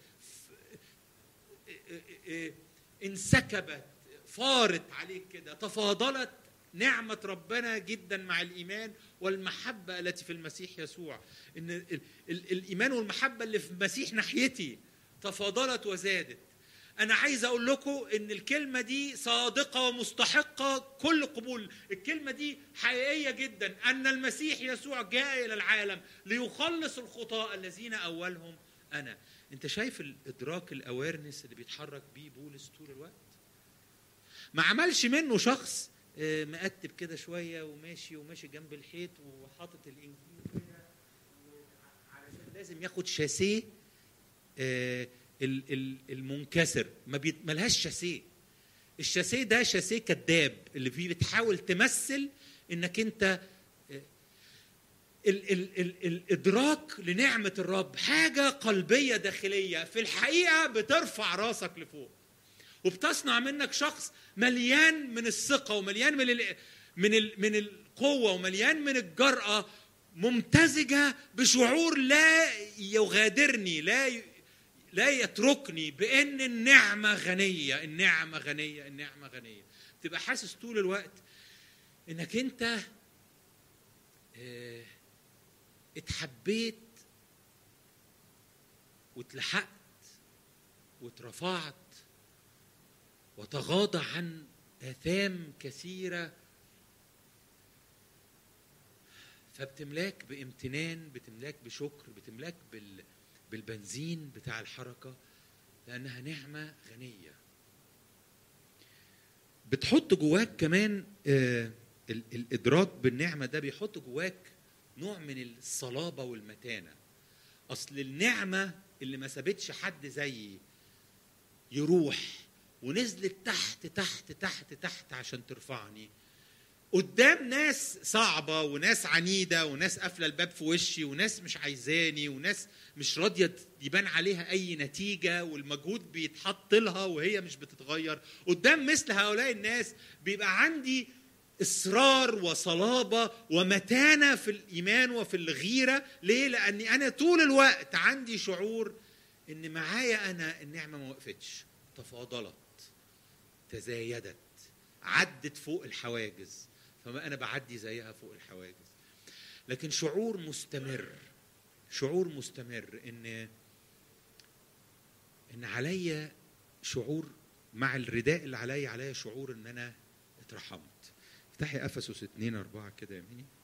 انسكبت فارت عليك كده تفاضلت نعمة ربنا جدا مع الإيمان والمحبة التي في المسيح يسوع إن ال- ال- الإيمان والمحبة اللي في المسيح ناحيتي تفاضلت وزادت أنا عايز أقول لكم إن الكلمة دي صادقة ومستحقة كل قبول الكلمة دي حقيقية جدا أن المسيح يسوع جاء إلى العالم ليخلص الخطاة الذين أولهم انا انت شايف الادراك الاويرنس اللي بيتحرك بيه بولس طول الوقت ما عملش منه شخص آه، مقتب كده شويه وماشي وماشي جنب الحيط وحاطط الانجيل كده علشان لازم ياخد شاسيه آه، ال- ال- المنكسر ما بي- ملهاش شاسيه الشاسيه ده شاسيه كذاب اللي فيه بتحاول تمثل انك انت ال ال ال الادراك لنعمه الرب حاجه قلبيه داخليه في الحقيقه بترفع راسك لفوق وبتصنع منك شخص مليان من الثقه ومليان من ال من ال من القوه ومليان من الجراه ممتزجه بشعور لا يغادرني لا ي- لا يتركني بان النعمه غنيه النعمه غنيه النعمه غنيه تبقى حاسس طول الوقت انك انت آه، اتحبيت واتلحقت واترفعت وتغاضى عن آثام كثيرة فبتملاك بامتنان بتملاك بشكر بتملاك بال بالبنزين بتاع الحركة لأنها نعمة غنية بتحط جواك كمان آه، ال- الإدراك بالنعمة ده بيحط جواك نوع من الصلابة والمتانة أصل النعمة اللي ما سابتش حد زيي يروح ونزلت تحت تحت تحت تحت عشان ترفعني قدام ناس صعبة وناس عنيدة وناس قافلة الباب في وشي وناس مش عايزاني وناس مش راضية يبان عليها أي نتيجة والمجهود بيتحط لها وهي مش بتتغير قدام مثل هؤلاء الناس بيبقى عندي إصرار وصلابة ومتانة في الإيمان وفي الغيرة ليه؟ لأني أنا طول الوقت عندي شعور إن معايا أنا النعمة ما وقفتش تفاضلت تزايدت عدت فوق الحواجز فما انا بعدي زيها فوق الحواجز لكن شعور مستمر شعور مستمر ان ان عليا شعور مع الرداء اللي عليا عليا شعور ان انا اترحمت افتحي افسس 2 4 كده يا ميني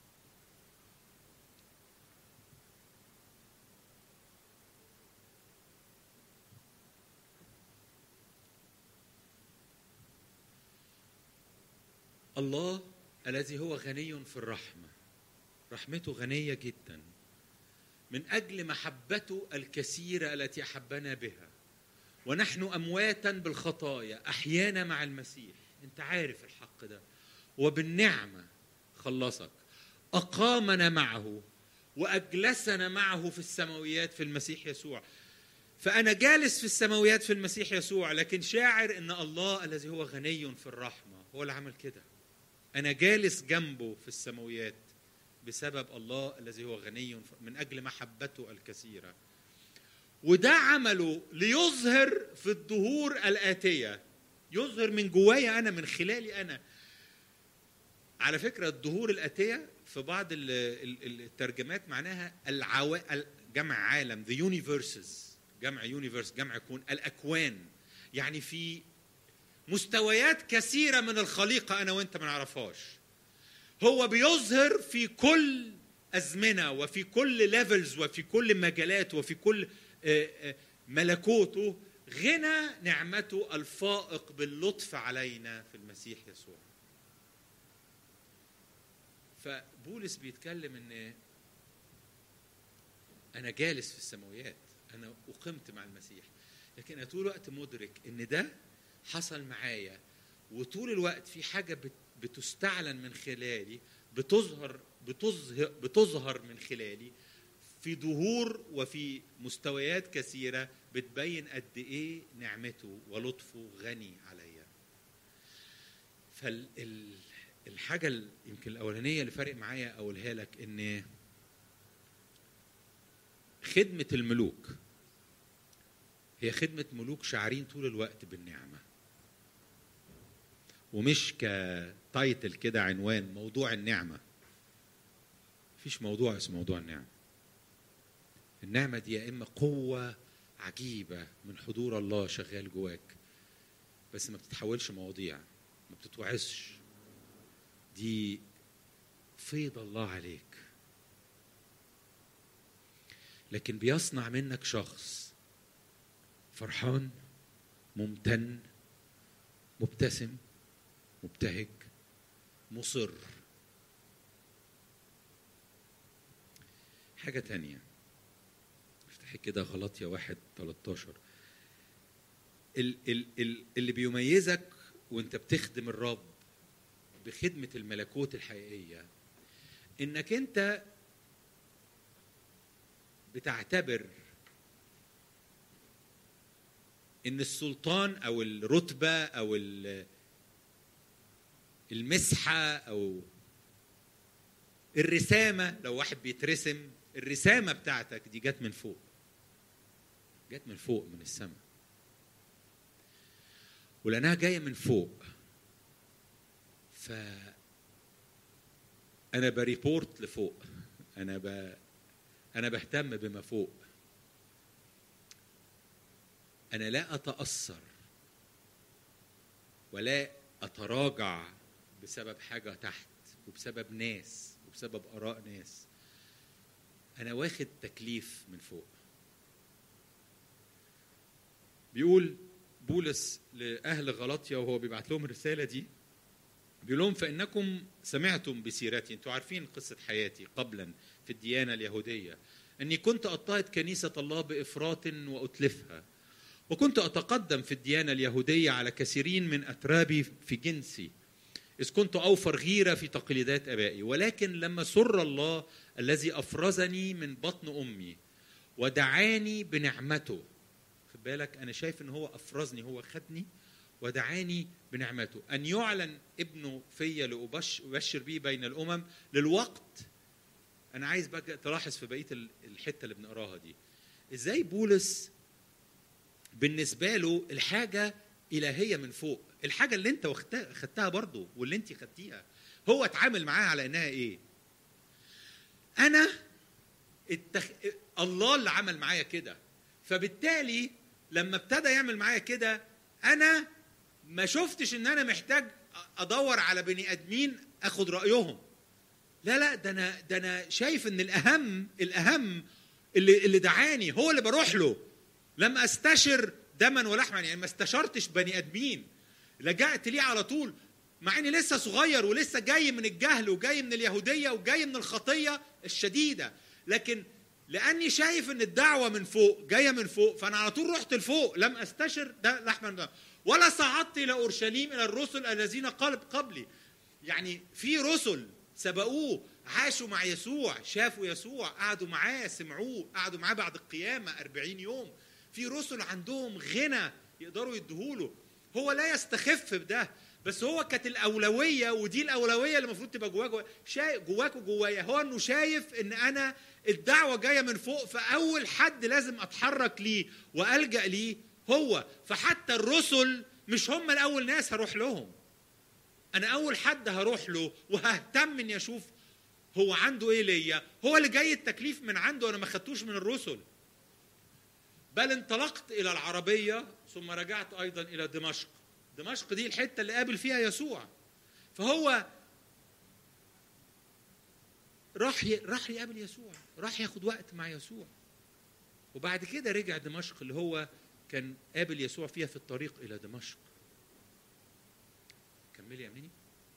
الله الذي هو غني في الرحمه رحمته غنيه جدا من اجل محبته الكثيره التي احبنا بها ونحن امواتا بالخطايا احيانا مع المسيح انت عارف الحق ده وبالنعمه خلصك اقامنا معه واجلسنا معه في السماويات في المسيح يسوع فانا جالس في السماويات في المسيح يسوع لكن شاعر ان الله الذي هو غني في الرحمه هو اللي عمل كده انا جالس جنبه في السماويات بسبب الله الذي هو غني من اجل محبته الكثيره وده عمله ليظهر في الدهور الاتيه يظهر من جوايا انا من خلالي انا على فكره الدهور الاتيه في بعض ال- ال- الترجمات معناها العوا... ال- جمع عالم the universes جمع يونيفرس جمع كون الاكوان يعني في مستويات كثيره من الخليقه انا وانت ما نعرفهاش هو بيظهر في كل ازمنه وفي كل ليفلز وفي كل مجالات وفي كل آه، آه، ملكوته غنى نعمته الفائق باللطف علينا في المسيح يسوع فبولس بيتكلم ان انا جالس في السماويات انا اقمت مع المسيح لكن انا طول الوقت مدرك ان ده حصل معايا وطول الوقت في حاجه بت- بتستعلن من خلالي بتظهر بتظهر بتظهر من خلالي في ظهور وفي مستويات كثيره بتبين قد ايه نعمته ولطفه غني عليا فالحاجه يمكن الاولانيه اللي فارق معايا اقولها لك ان خدمه الملوك هي خدمه ملوك شاعرين طول الوقت بالنعمه ومش كتايتل كده عنوان موضوع النعمه مفيش موضوع اسمه موضوع النعمه النعمه دي يا اما قوه عجيبه من حضور الله شغال جواك بس ما بتتحولش مواضيع ما بتتوعظش دي فيض الله عليك لكن بيصنع منك شخص فرحان ممتن مبتسم مبتهج مصر حاجة تانية افتحي كده غلطية واحد 13 ال ال ال اللي بيميزك وانت بتخدم الرب بخدمة الملكوت الحقيقية انك انت بتعتبر ان السلطان او الرتبه او ال- المسحه او الرسامه لو واحد بيترسم الرسامه بتاعتك دي جت من فوق جت من فوق من السماء ولانها جايه من فوق ف انا بريبورت لفوق انا ب... انا بهتم بما فوق انا لا اتاثر ولا اتراجع بسبب حاجه تحت وبسبب ناس وبسبب اراء ناس انا واخد تكليف من فوق بيقول بولس لاهل غلطيا وهو بيبعت لهم الرساله دي بيقول لهم فانكم سمعتم بسيرتي انتوا عارفين قصه حياتي قبلا في الديانه اليهوديه اني كنت اضطهد كنيسه الله بافراط واتلفها وكنت اتقدم في الديانه اليهوديه على كثيرين من اترابي في جنسي اذ كنت اوفر غيره في تقليدات ابائي ولكن لما سر الله الذي افرزني من بطن امي ودعاني بنعمته خد بالك انا شايف ان هو افرزني هو خدني ودعاني بنعمته ان يعلن ابنه فيا لابشر به بين الامم للوقت انا عايز بقى تلاحظ في بقيه ال- الحته اللي بنقراها دي ازاي بولس بالنسبه له الحاجه الهيه من فوق الحاجه اللي انت واخدتها خدتها برضه واللي انت خدتيها هو اتعامل معاها على انها ايه انا التخ... الله اللي عمل معايا كده فبالتالي لما ابتدى يعمل معايا كده انا ما شفتش ان انا محتاج ادور على بني ادمين اخد رايهم لا لا ده انا ده انا شايف ان الاهم الاهم اللي اللي دعاني هو اللي بروح له لم استشر دما ولحما يعني ما استشرتش بني ادمين لجأت ليه على طول مع اني لسه صغير ولسه جاي من الجهل وجاي من اليهوديه وجاي من الخطيه الشديده لكن لاني شايف ان الدعوه من فوق جايه من فوق فانا على طول رحت لفوق لم استشر ده لحما ده ولا صعدت الى اورشليم الى الرسل الذين قال قبلي يعني في رسل سبقوه عاشوا مع يسوع شافوا يسوع قعدوا معاه سمعوه قعدوا معاه بعد القيامة أربعين يوم في رسل عندهم غنى يقدروا يديهوله هو لا يستخف بده بس هو كانت الأولوية ودي الأولوية اللي المفروض تبقى جواه جوا شا... جواك وجوايا هو إنه شايف إن أنا الدعوة جاية من فوق فأول حد لازم أتحرك ليه وألجأ ليه هو فحتى الرسل مش هم الأول ناس هروح لهم انا اول حد هروح له وههتم اني اشوف هو عنده ايه ليا هو اللي جاي التكليف من عنده انا ما خدتوش من الرسل بل انطلقت الى العربيه ثم رجعت ايضا الى دمشق دمشق دي الحته اللي قابل فيها يسوع فهو راح ي... راح يقابل يسوع راح ياخد وقت مع يسوع وبعد كده رجع دمشق اللي هو كان قابل يسوع فيها في الطريق الى دمشق كملي يا مني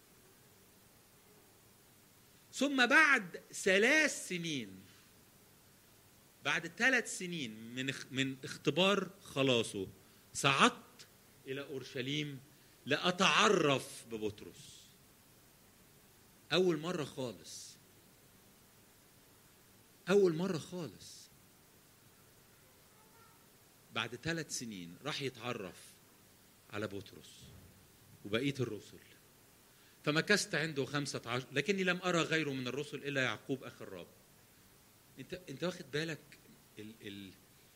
ثم بعد ثلاث سنين بعد ثلاث سنين من اخ- من اختبار خلاصه صعدت الى اورشليم لاتعرف ببطرس اول مره خالص اول مره خالص بعد ثلاث سنين راح يتعرف على بطرس وبقيه الرسل فمكثت عنده خمسة عشر لكني لم أرى غيره من الرسل إلا يعقوب أخي الرب أنت أنت واخد بالك ال ال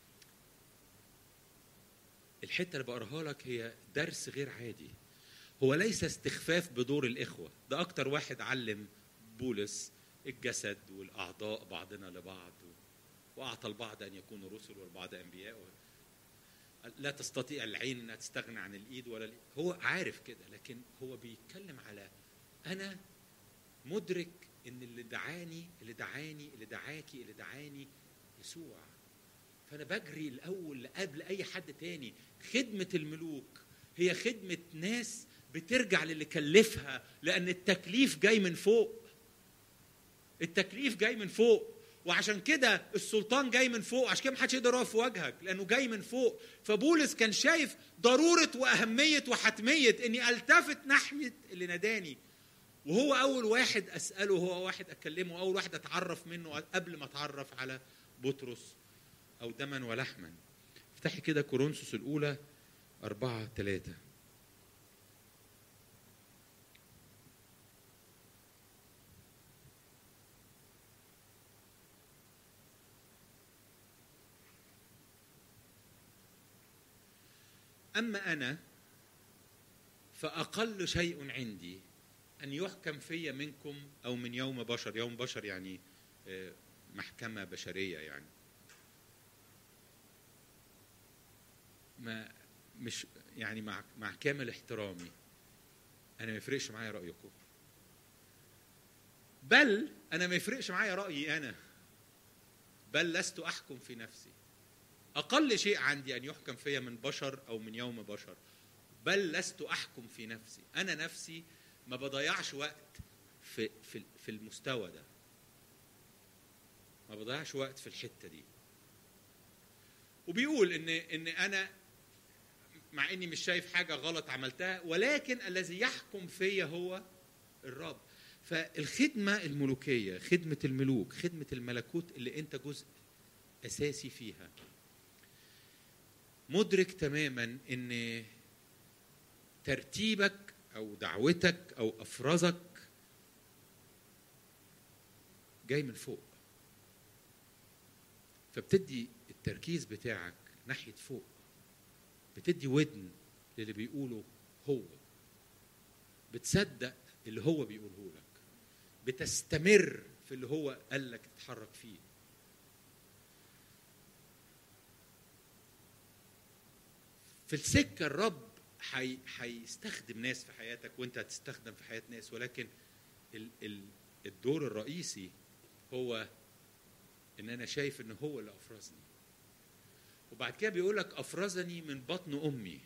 الحتة اللي بقراها لك هي درس غير عادي هو ليس استخفاف بدور الإخوة ده أكتر واحد علم بولس الجسد والأعضاء بعضنا لبعض وأعطى البعض أن يكونوا رسل والبعض أنبياء لا تستطيع العين انها تستغنى عن الايد ولا الإيد. هو عارف كده لكن هو بيتكلم على انا مدرك ان اللي دعاني اللي دعاني اللي دعاكي اللي دعاني يسوع فانا بجري الاول قبل اي حد تاني خدمه الملوك هي خدمه ناس بترجع للي كلفها لان التكليف جاي من فوق التكليف جاي من فوق وعشان كده السلطان جاي من فوق عشان كده محدش يقدر يقف في وجهك لانه جاي من فوق فبولس كان شايف ضروره واهميه وحتميه اني التفت ناحيه اللي ناداني وهو اول واحد اساله هو واحد اكلمه اول واحد اتعرف منه قبل ما اتعرف على بطرس او دما ولحما افتحي كده كورنثوس الاولى أربعة ثلاثة أما أنا فأقل شيء عندي أن يحكم في منكم أو من يوم بشر يوم بشر يعني آه، محكمة بشرية يعني ما مش يعني مع مع كامل احترامي أنا ما يفرقش معايا رأيكم بل أنا ما يفرقش معايا رأيي أنا بل لست أحكم في نفسي أقل شيء عندي أن يحكم فيا من بشر أو من يوم بشر بل لست أحكم في نفسي أنا نفسي ما بضيعش وقت في في في المستوى ده ما بضيعش وقت في الحتة دي وبيقول ان ان انا مع اني مش شايف حاجه غلط عملتها ولكن الذي يحكم فيا هو الرب فالخدمه الملوكيه خدمه الملوك خدمه الملكوت اللي انت جزء اساسي فيها مدرك تماما ان ترتيبك او دعوتك او افرازك جاي من فوق فبتدي التركيز بتاعك ناحيه فوق بتدي ودن للي بيقوله هو بتصدق اللي هو بيقوله لك بتستمر في اللي هو قال لك تتحرك فيه في السكه الرب حي... هيستخدم ناس في حياتك وانت هتستخدم في حياه ناس ولكن ال... ال... الدور الرئيسي هو ان انا شايف ان هو اللي افرزني وبعد كده بيقول لك افرزني من بطن امي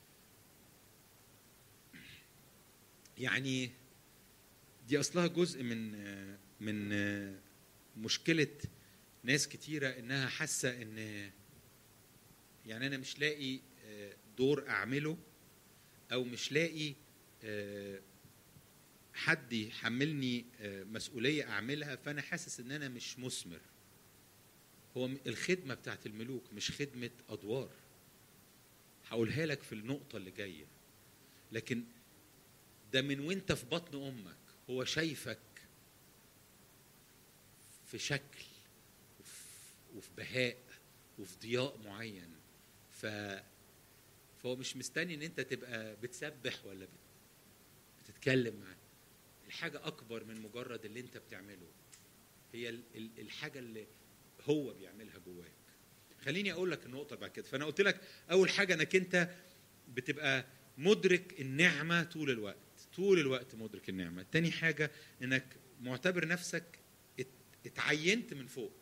يعني دي اصلها جزء من من مشكله ناس كتيره انها حاسه ان يعني انا مش لاقي دور اعمله او مش لاقي حد يحملني مسؤوليه اعملها فانا حاسس ان انا مش مثمر هو الخدمه بتاعت الملوك مش خدمه ادوار هقولها لك في النقطه اللي جايه لكن ده من وانت في بطن امك هو شايفك في شكل وفي بهاء وفي ضياء معين ف فهو مش مستني ان انت تبقى بتسبح ولا بتتكلم معاه الحاجه اكبر من مجرد اللي انت بتعمله هي الحاجه اللي هو بيعملها جواك خليني اقول لك النقطه بعد كده فانا قلت لك اول حاجه انك انت بتبقى مدرك النعمه طول الوقت طول الوقت مدرك النعمه تاني حاجه انك معتبر نفسك اتعينت من فوق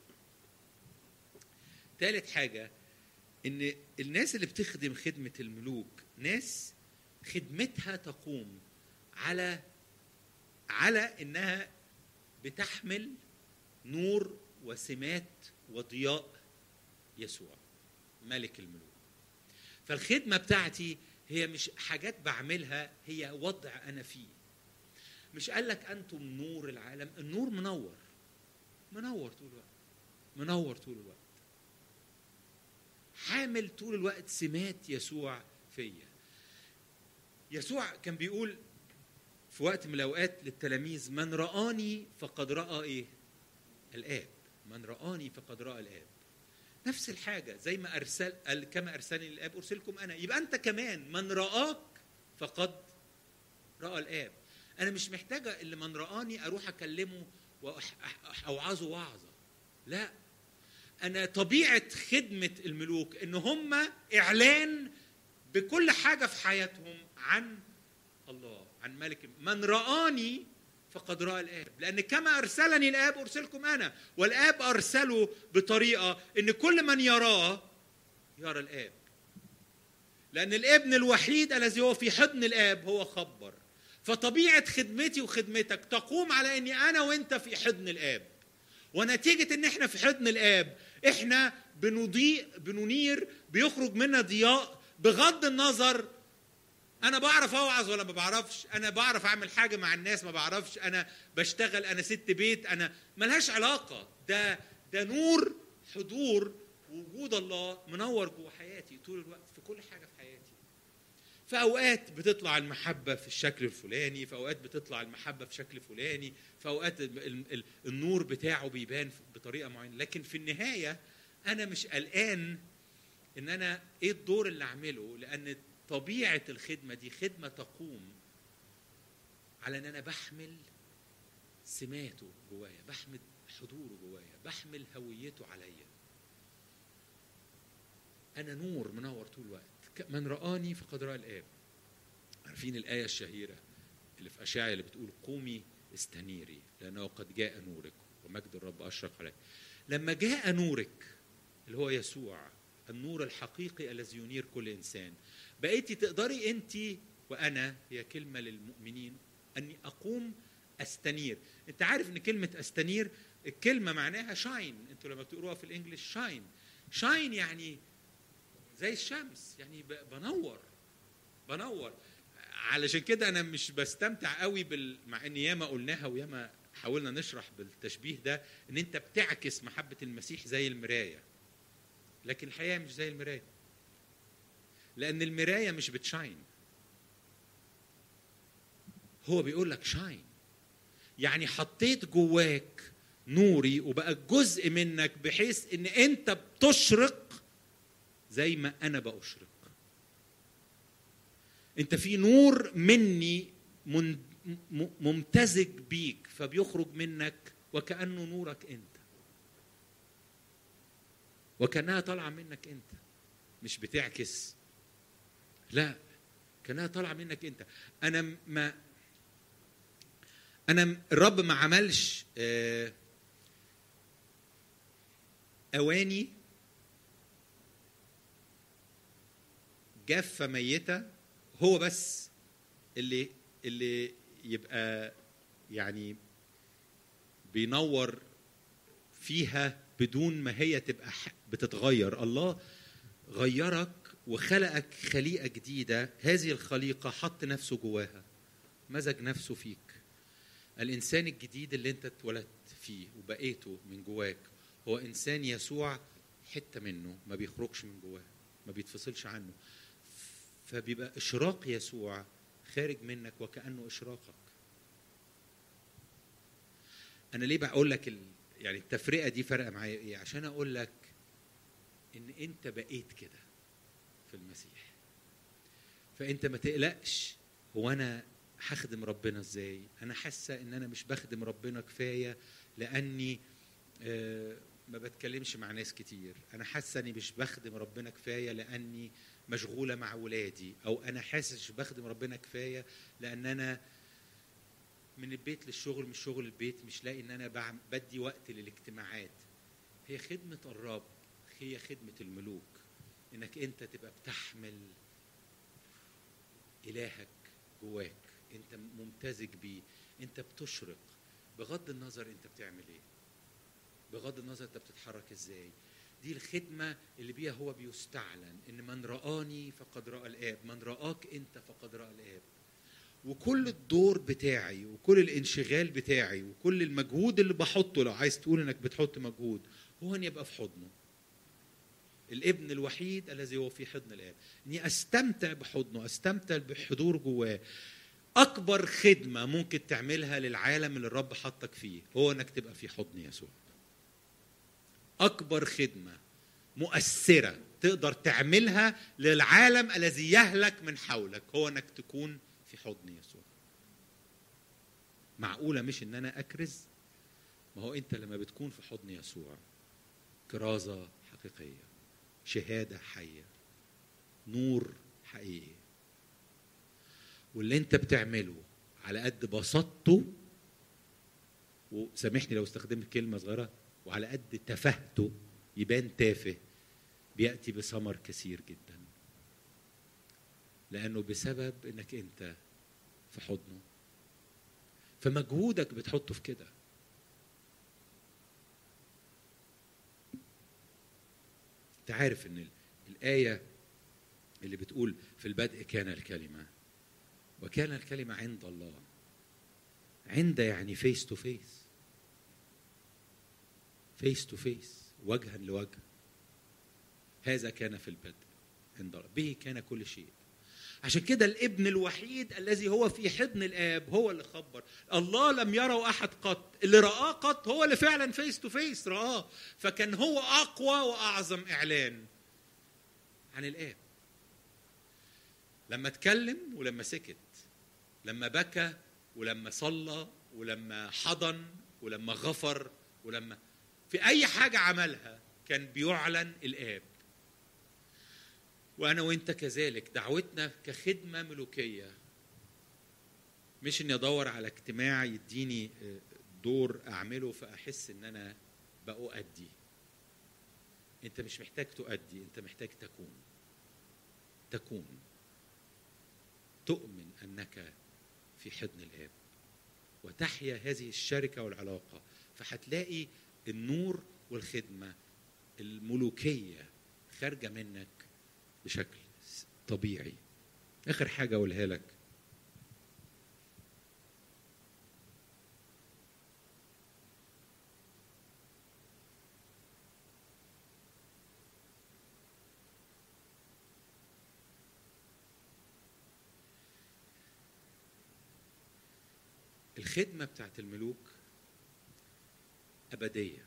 تالت حاجه ان الناس اللي بتخدم خدمه الملوك ناس خدمتها تقوم على على انها بتحمل نور وسمات وضياء يسوع ملك الملوك فالخدمه بتاعتي هي مش حاجات بعملها هي وضع انا فيه مش قال لك انتم نور العالم النور منور منور طول الوقت منور طول الوقت حامل طول الوقت سمات يسوع فيا يسوع كان بيقول في وقت من الاوقات للتلاميذ من رآني فقد رأى ايه الآب من رآني فقد رأى الآب نفس الحاجة زي ما أرسل قال كما أرسلني الآب أرسلكم أنا يبقى أنت كمان من رآك فقد رأى الآب أنا مش محتاجة اللي من رآني أروح أكلمه وأوعظه وعظة لا أنا طبيعة خدمة الملوك إن هم إعلان بكل حاجة في حياتهم عن الله عن ملك من رآني فقد راى الاب لان كما ارسلني الاب ارسلكم انا والاب ارسله بطريقه ان كل من يراه يرى الاب لان الابن الوحيد الذي هو في حضن الاب هو خبر فطبيعه خدمتي وخدمتك تقوم على اني انا وانت في حضن الاب ونتيجه ان احنا في حضن الاب احنا بنضيء بننير بيخرج منا ضياء بغض النظر انا بعرف اوعظ ولا ما بعرفش انا بعرف اعمل حاجه مع الناس ما بعرفش انا بشتغل انا ست بيت انا ملهاش علاقه ده ده نور حضور وجود الله منور جوه حياتي طول الوقت في كل حاجه في حياتي في اوقات بتطلع المحبه في الشكل الفلاني في اوقات بتطلع المحبه في شكل فلاني في اوقات ال- ال- ال- النور بتاعه بيبان بطريقه معينه لكن في النهايه انا مش قلقان ان انا ايه الدور اللي اعمله لان طبيعه الخدمه دي خدمه تقوم على ان انا بحمل سماته جوايا بحمل حضوره جوايا بحمل هويته عليا انا نور منور طول الوقت ك- من رآني فقد رأى الآب عارفين الآية الشهيرة اللي في أشعيا اللي بتقول قومي استنيري لأنه قد جاء نورك ومجد الرب أشرق عليك لما جاء نورك اللي هو يسوع النور الحقيقي الذي ينير كل إنسان بقيتي تقدري أنت وأنا هي كلمة للمؤمنين أني أقوم أستنير أنت عارف أن كلمة أستنير الكلمة معناها شاين أنتوا لما بتقروها في الإنجليش شاين شاين يعني زي الشمس يعني ب- بنور بنور علشان كده انا مش بستمتع قوي بال... مع ان ياما قلناها وياما حاولنا نشرح بالتشبيه ده ان انت بتعكس محبه المسيح زي المرايه لكن الحقيقه مش زي المرايه لان المرايه مش بتشاين هو بيقول لك شاين يعني حطيت جواك نوري وبقى جزء منك بحيث ان انت بتشرق زي ما انا بأشرق انت في نور مني من م- ممتزج بيك فبيخرج منك وكأنه نورك انت وكأنها طالعة منك انت مش بتعكس لا كأنها طالعة منك انت انا ما انا الرب ما عملش آه، اواني جافه ميته هو بس اللي اللي يبقى يعني بينور فيها بدون ما هي تبقى ح- بتتغير الله غيرك وخلقك خليقه جديده هذه الخليقه حط نفسه جواها مزج نفسه فيك الانسان الجديد اللي انت اتولدت فيه وبقيته من جواك هو انسان يسوع حته منه ما بيخرجش من جواه ما بيتفصلش عنه فبيبقى اشراق يسوع خارج منك وكانه اشراقك انا ليه بقول لك ال... يعني التفرقه دي فارقه معايا ايه عشان اقول لك ان انت بقيت كده في المسيح فانت ما تقلقش هو انا هخدم ربنا ازاي انا حاسه ان انا مش بخدم ربنا كفايه لاني آه، ما بتكلمش مع ناس كتير انا حاسه اني مش بخدم ربنا كفايه لاني مشغوله مع ولادي او انا حاسس مش بخدم ربنا كفايه لان انا من البيت للشغل من الشغل البيت مش لاقي ان انا بعم- بدي وقت للاجتماعات هي خدمه الرب هي خدمه الملوك انك انت تبقى بتحمل الهك جواك انت ممتزج بيه انت بتشرق بغض النظر انت بتعمل ايه بغض النظر انت بتتحرك ازاي دي الخدمة اللي بيها هو بيستعلن ان من رآني فقد رأى الآب من رآك انت فقد رأى الآب وكل الدور بتاعي وكل الانشغال بتاعي وكل المجهود اللي بحطه لو عايز تقول انك بتحط مجهود هو ان يبقى في حضنه الابن الوحيد الذي هو في حضن الاب اني استمتع بحضنه استمتع بحضور جواه اكبر خدمه ممكن تعملها للعالم اللي الرب حطك فيه هو انك تبقى في حضن يسوع اكبر خدمه مؤثره تقدر تعملها للعالم الذي يهلك من حولك هو انك تكون في حضن يسوع معقوله مش ان انا اكرز ما هو انت لما بتكون في حضن يسوع كرازه حقيقيه شهاده حيه نور حقيقي واللي انت بتعمله على قد بساطته وسامحني لو استخدمت كلمه صغيره وعلى قد تفاهته يبان تافه بياتي بثمر كثير جدا لانه بسبب انك انت في حضنه فمجهودك بتحطه في كده انت عارف ان ال- الايه اللي بتقول في البدء كان الكلمه وكان الكلمه عند الله عند يعني فيس تو فيس فيس تو فيس وجها لوجه هذا كان في البدء عند الله به كان كل شيء عشان كده الابن الوحيد الذي هو في حضن الاب هو اللي خبر الله لم يره احد قط اللي رآه قط هو اللي فعلا فيس تو فيس رآه فكان هو اقوى واعظم اعلان عن الاب لما اتكلم ولما سكت لما بكى ولما صلى ولما حضن ولما غفر ولما في اي حاجه عملها كان بيعلن الاب وانا وانت كذلك دعوتنا كخدمه ملوكيه مش اني ادور على اجتماع يديني آه، دور اعمله فاحس ان انا بأؤدي انت مش محتاج تؤدي انت محتاج تكون تكون تؤمن انك في حضن الاب وتحيا هذه الشركه والعلاقه فهتلاقي النور والخدمه الملوكيه خارجه منك بشكل طبيعي اخر حاجه اقولها لك الخدمه بتاعت الملوك ابديه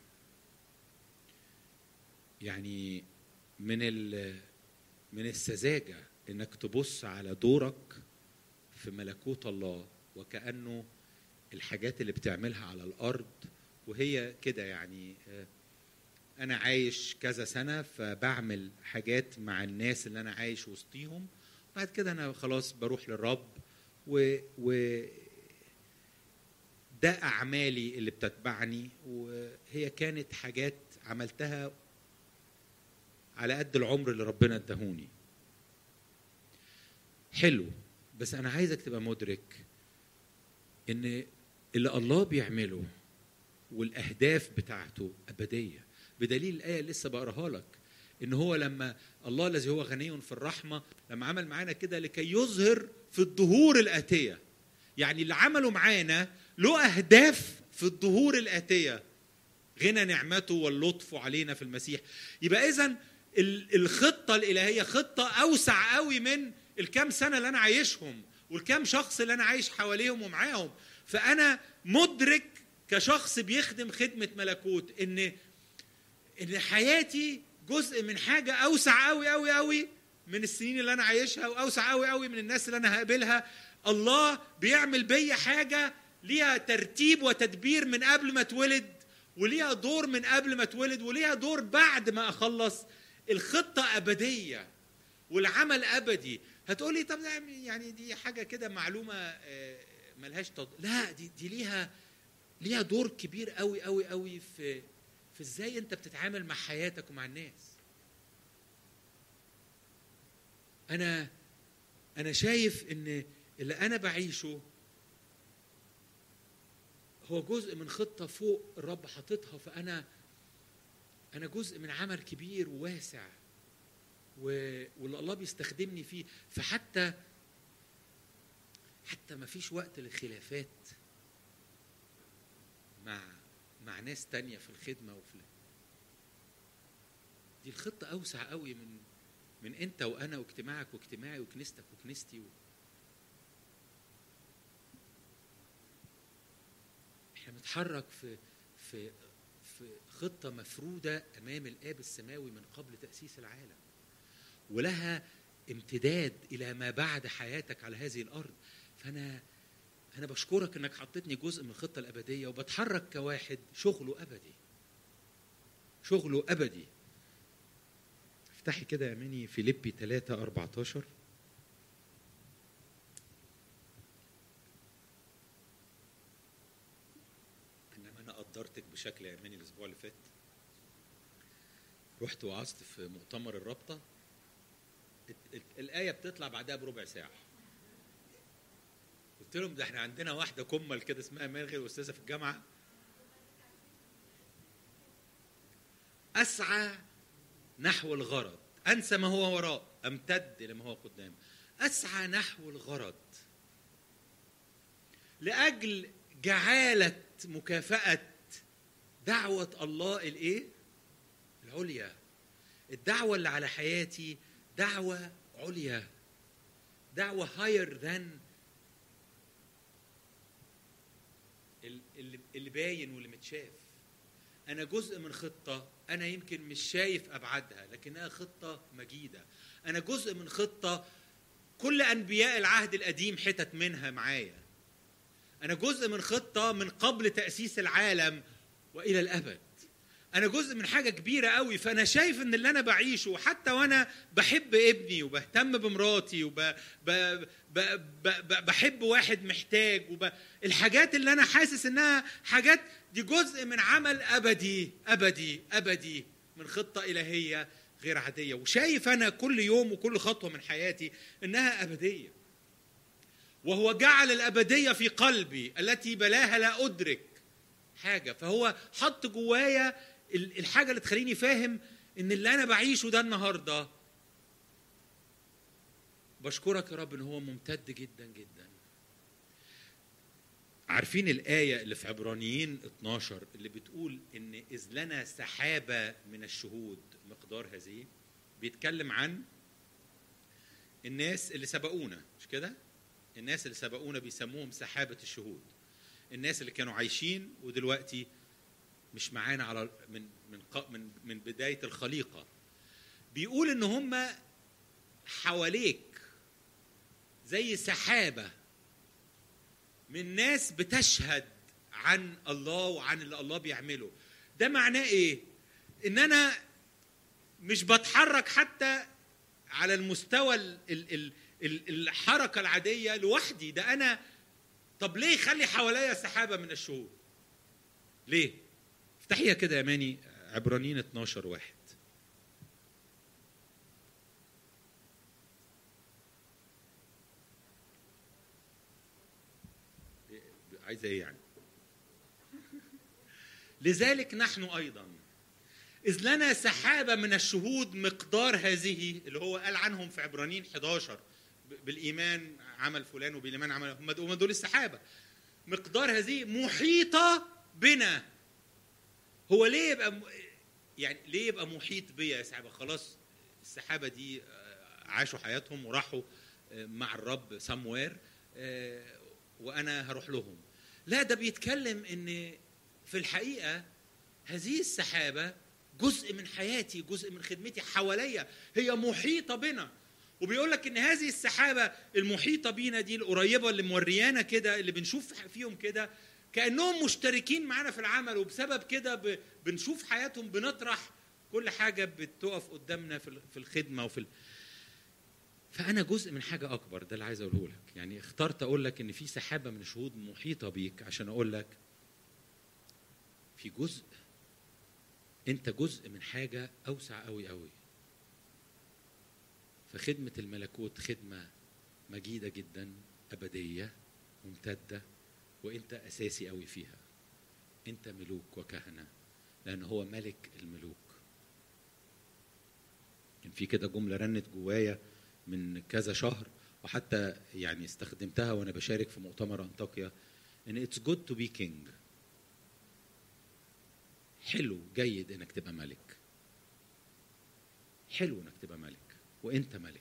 يعني من ال من السذاجه انك تبص على دورك في ملكوت الله وكانه الحاجات اللي بتعملها على الارض وهي كده يعني آه، انا عايش كذا سنه فبعمل حاجات مع الناس اللي انا عايش وسطيهم بعد كده انا خلاص بروح للرب و, و ده اعمالي اللي بتتبعني وهي كانت حاجات عملتها على قد العمر اللي ربنا اداهوني حلو بس انا عايزك تبقى مدرك ان اللي الله بيعمله والاهداف بتاعته ابديه بدليل الايه اللي لسه بقراها لك ان هو لما الله الذي هو غني في الرحمه لما عمل معانا كده لكي يظهر في الظهور الاتيه يعني اللي عمله معانا له اهداف في الظهور الاتيه غنى نعمته واللطف علينا في المسيح يبقى اذا الخطه الالهيه خطه اوسع قوي من الكام سنه اللي انا عايشهم والكام شخص اللي انا عايش حواليهم ومعاهم فانا مدرك كشخص بيخدم خدمه ملكوت ان ان حياتي جزء من حاجه اوسع قوي قوي قوي من السنين اللي انا عايشها واوسع قوي قوي من الناس اللي انا هقابلها الله بيعمل بيا حاجه ليها ترتيب وتدبير من قبل ما اتولد وليها دور من قبل ما اتولد وليها دور بعد ما اخلص الخطه ابديه والعمل ابدي هتقولي طب ده يعني دي حاجه كده معلومه آه، ملهاش تض... لا دي دي ليها ليها دور كبير قوي قوي قوي في في ازاي انت بتتعامل مع حياتك ومع الناس انا انا شايف ان اللي انا بعيشه هو جزء من خطه فوق الرب حاططها فانا انا جزء من عمل كبير وواسع و- واللي الله بيستخدمني فيه فحتى حتى ما فيش وقت للخلافات مع مع ناس تانية في الخدمة وفي دي الخطة أوسع قوي من من أنت وأنا واجتماعك واجتماعي وكنيستك وكنيستي و... احنا بنتحرك في في في خطة مفرودة أمام الآب السماوي من قبل تأسيس العالم ولها امتداد إلى ما بعد حياتك على هذه الأرض فأنا أنا بشكرك إنك حطيتني جزء من الخطة الأبدية وبتحرك كواحد شغله أبدي شغله أبدي افتحي كده يا مني فيليبي 3 14 إنما بشكل يماني الاسبوع اللي فات رحت وعظت في مؤتمر الرابطه ال- ال- الايه بتطلع بعدها بربع ساعه قلت لهم ده احنا عندنا واحده كمل كده اسمها ماغر استاذه في الجامعه اسعى نحو الغرض انسى ما هو وراء امتد لما هو قدام اسعى نحو الغرض لاجل جعاله مكافاه دعوه الله الايه العليا الدعوه اللي على حياتي دعوه عليا دعوه هاير ذان اللي اللي باين واللي متشاف انا جزء من خطه انا يمكن مش شايف ابعادها لكنها خطه مجيده انا جزء من خطه كل انبياء العهد القديم حتت منها معايا انا جزء من خطه من قبل تاسيس العالم والى الابد انا جزء من حاجه كبيره قوي فانا شايف ان اللي انا بعيشه حتى وانا بحب ابني وبهتم بمراتي وب ب... ب... ب... ب... بحب واحد محتاج وب... الحاجات اللي انا حاسس انها حاجات دي جزء من عمل ابدي ابدي ابدي من خطه الهيه غير عاديه وشايف انا كل يوم وكل خطوه من حياتي انها ابديه وهو جعل الابديه في قلبي التي بلاها لا ادرك حاجه فهو حط جوايا ال- الحاجه اللي تخليني فاهم ان اللي انا بعيشه ده النهارده بشكرك يا رب ان هو ممتد جدا جدا عارفين الآية اللي في عبرانيين 12 اللي بتقول إن إذ لنا سحابة من الشهود مقدار هذه بيتكلم عن الناس اللي سبقونا مش كده؟ الناس اللي سبقونا بيسموهم سحابة الشهود الناس اللي كانوا عايشين ودلوقتي مش معانا على من من ق- من من بداية الخليقة بيقول إن هم حواليك زي سحابة من ناس بتشهد عن الله وعن اللي الله بيعمله ده معناه ايه ان انا مش بتحرك حتى على المستوى ال ال ال ال الحركه العاديه لوحدي ده انا طب ليه خلي حواليا سحابه من الشهود ليه افتحيها كده يا ماني عبرانيين 12 واحد عايزه ايه يعني لذلك نحن ايضا اذ لنا سحابه من الشهود مقدار هذه اللي هو قال عنهم في عبرانيين 11 ب- بالايمان عمل فلان وبالايمان عمل هم دول- هم دول السحابه مقدار هذه محيطه بنا هو ليه يبقى م- يعني ليه يبقى محيط بيا يا سحابه خلاص السحابه دي آه، عاشوا حياتهم وراحوا آه، مع الرب سموير وانا هروح لهم لا ده بيتكلم ان في الحقيقه هذه السحابه جزء من حياتي جزء من خدمتي حواليا هي محيطه بنا وبيقول لك ان هذه السحابه المحيطه بينا دي القريبه اللي موريانا كده اللي بنشوف فيهم كده كانهم مشتركين معانا في العمل وبسبب كده ب- بنشوف حياتهم بنطرح كل حاجه بتقف قدامنا في ال- في الخدمه وفي ال... فانا جزء من حاجه اكبر ده اللي عايز اقوله لك يعني اخترت اقول لك ان في سحابه من الشهود محيطه بيك عشان اقول لك في جزء انت جزء من حاجه اوسع قوي قوي فخدمه الملكوت خدمه مجيده جدا ابديه ممتده وانت اساسي قوي فيها انت ملوك وكهنه لان هو ملك الملوك كان في كده جمله رنت جوايا من كذا شهر وحتى يعني استخدمتها وانا بشارك في مؤتمر انطاكيا ان اتس جود تو بي كينج حلو جيد انك تبقى ملك حلو انك تبقى ملك وانت ملك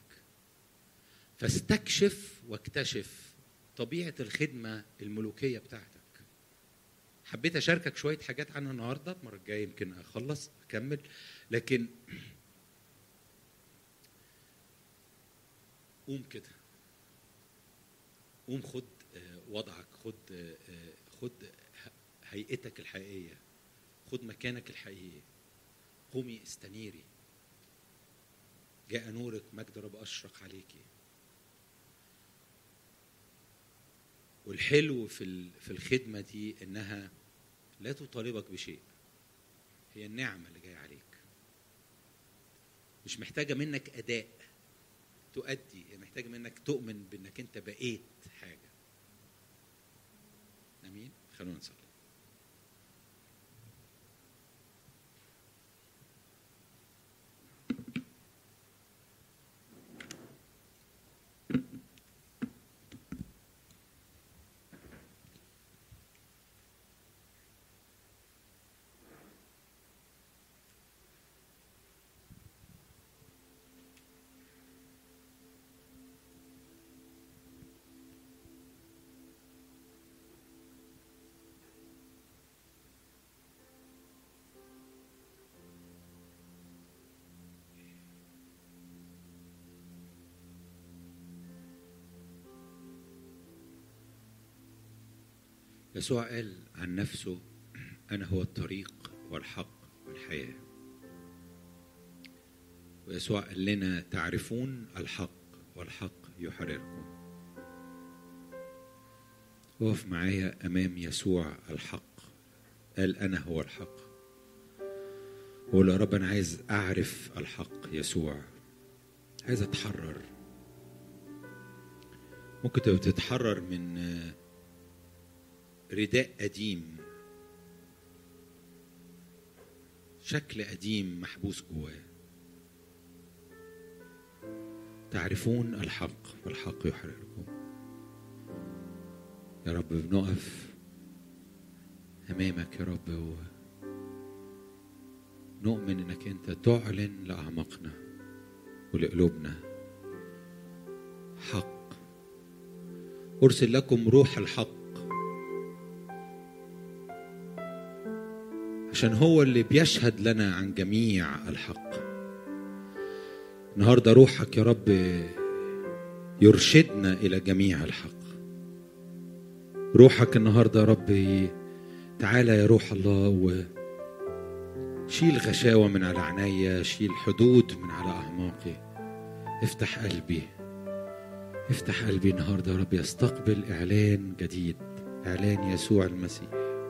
فاستكشف واكتشف طبيعه الخدمه الملوكيه بتاعتك حبيت اشاركك شويه حاجات عنها النهارده المره الجايه يمكن اخلص اكمل لكن قوم كده قوم خد آه، وضعك خد آه، آه، خد ه- هيئتك الحقيقيه خد مكانك الحقيقي قومي استنيري جاء نورك مجد رب اشرق عليكي والحلو في ال- في الخدمه دي انها لا تطالبك بشيء هي النعمة اللي جاية عليك مش محتاجة منك أداء تؤدي هي محتاجة منك تؤمن بأنك أنت بقيت حاجة أمين خلونا نصلي يسوع قال عن نفسه أنا هو الطريق والحق والحياة ويسوع قال لنا تعرفون الحق والحق يحرركم وقف معايا أمام يسوع الحق قال أنا هو الحق وقول يا رب أنا عايز أعرف الحق يسوع عايز أتحرر ممكن تبقى تتحرر من آه، رداء قديم شكل قديم محبوس جواه تعرفون الحق والحق يحرركم يا رب بنقف امامك يا رب و نؤمن انك انت تعلن لاعماقنا ولقلوبنا حق ارسل لكم روح الحق عشان هو اللي بيشهد لنا عن جميع الحق النهارده روحك يا رب يرشدنا الى جميع الحق روحك النهارده يا رب تعالى يا روح الله وشيل غشاوة من على عينيا شيل حدود من على أعماقي افتح قلبي افتح قلبي النهارده يا رب يستقبل إعلان جديد إعلان يسوع المسيح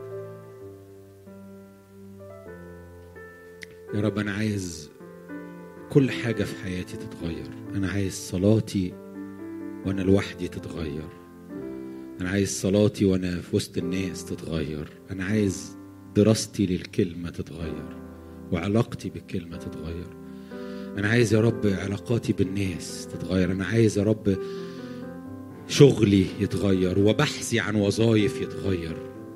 يا رب أنا عايز كل حاجة في حياتي تتغير أنا عايز صلاتي وأنا لوحدي تتغير أنا عايز صلاتي وأنا في وسط الناس تتغير أنا عايز دراستي للكلمة تتغير وعلاقتي بالكلمة تتغير أنا عايز يا رب علاقاتي بالناس تتغير أنا عايز يا رب شغلي يتغير وبحثي عن وظائف يتغير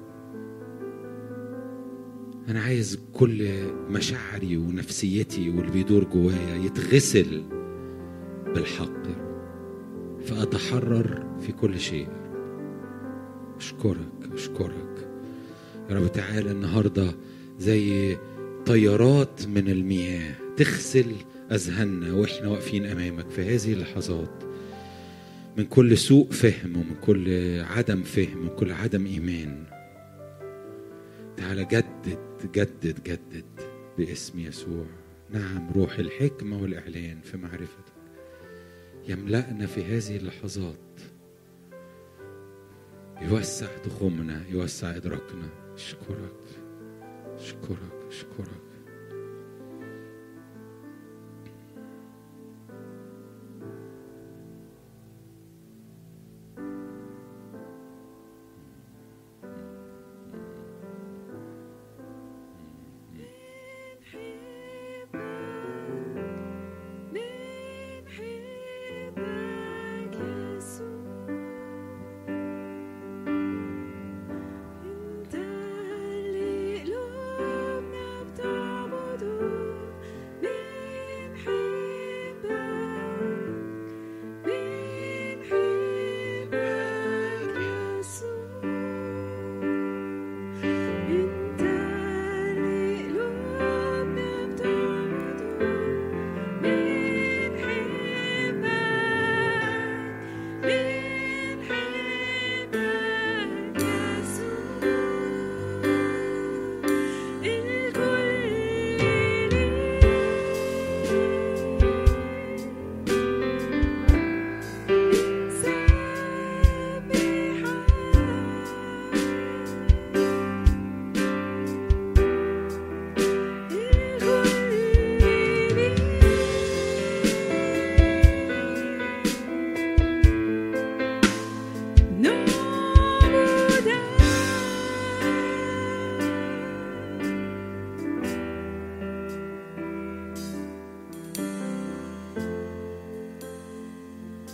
أنا عايز كل مشاعري ونفسيتي واللي بيدور جوايا يتغسل بالحق يا رب فأتحرر في كل شيء أشكرك أشكرك يا رب تعالى النهاردة زي طيارات من المياه تغسل أذهاننا وإحنا واقفين أمامك في هذه اللحظات من كل سوء فهم ومن كل عدم فهم ومن كل عدم إيمان تعالى جدد جدد جدد باسم يسوع نعم روح الحكمة والإعلان في معرفتك يملأنا في هذه اللحظات يوسع تخومنا يوسع إدراكنا أشكرك أشكرك أشكرك من حبك يسوع انت اللي قلوبنا بتعبد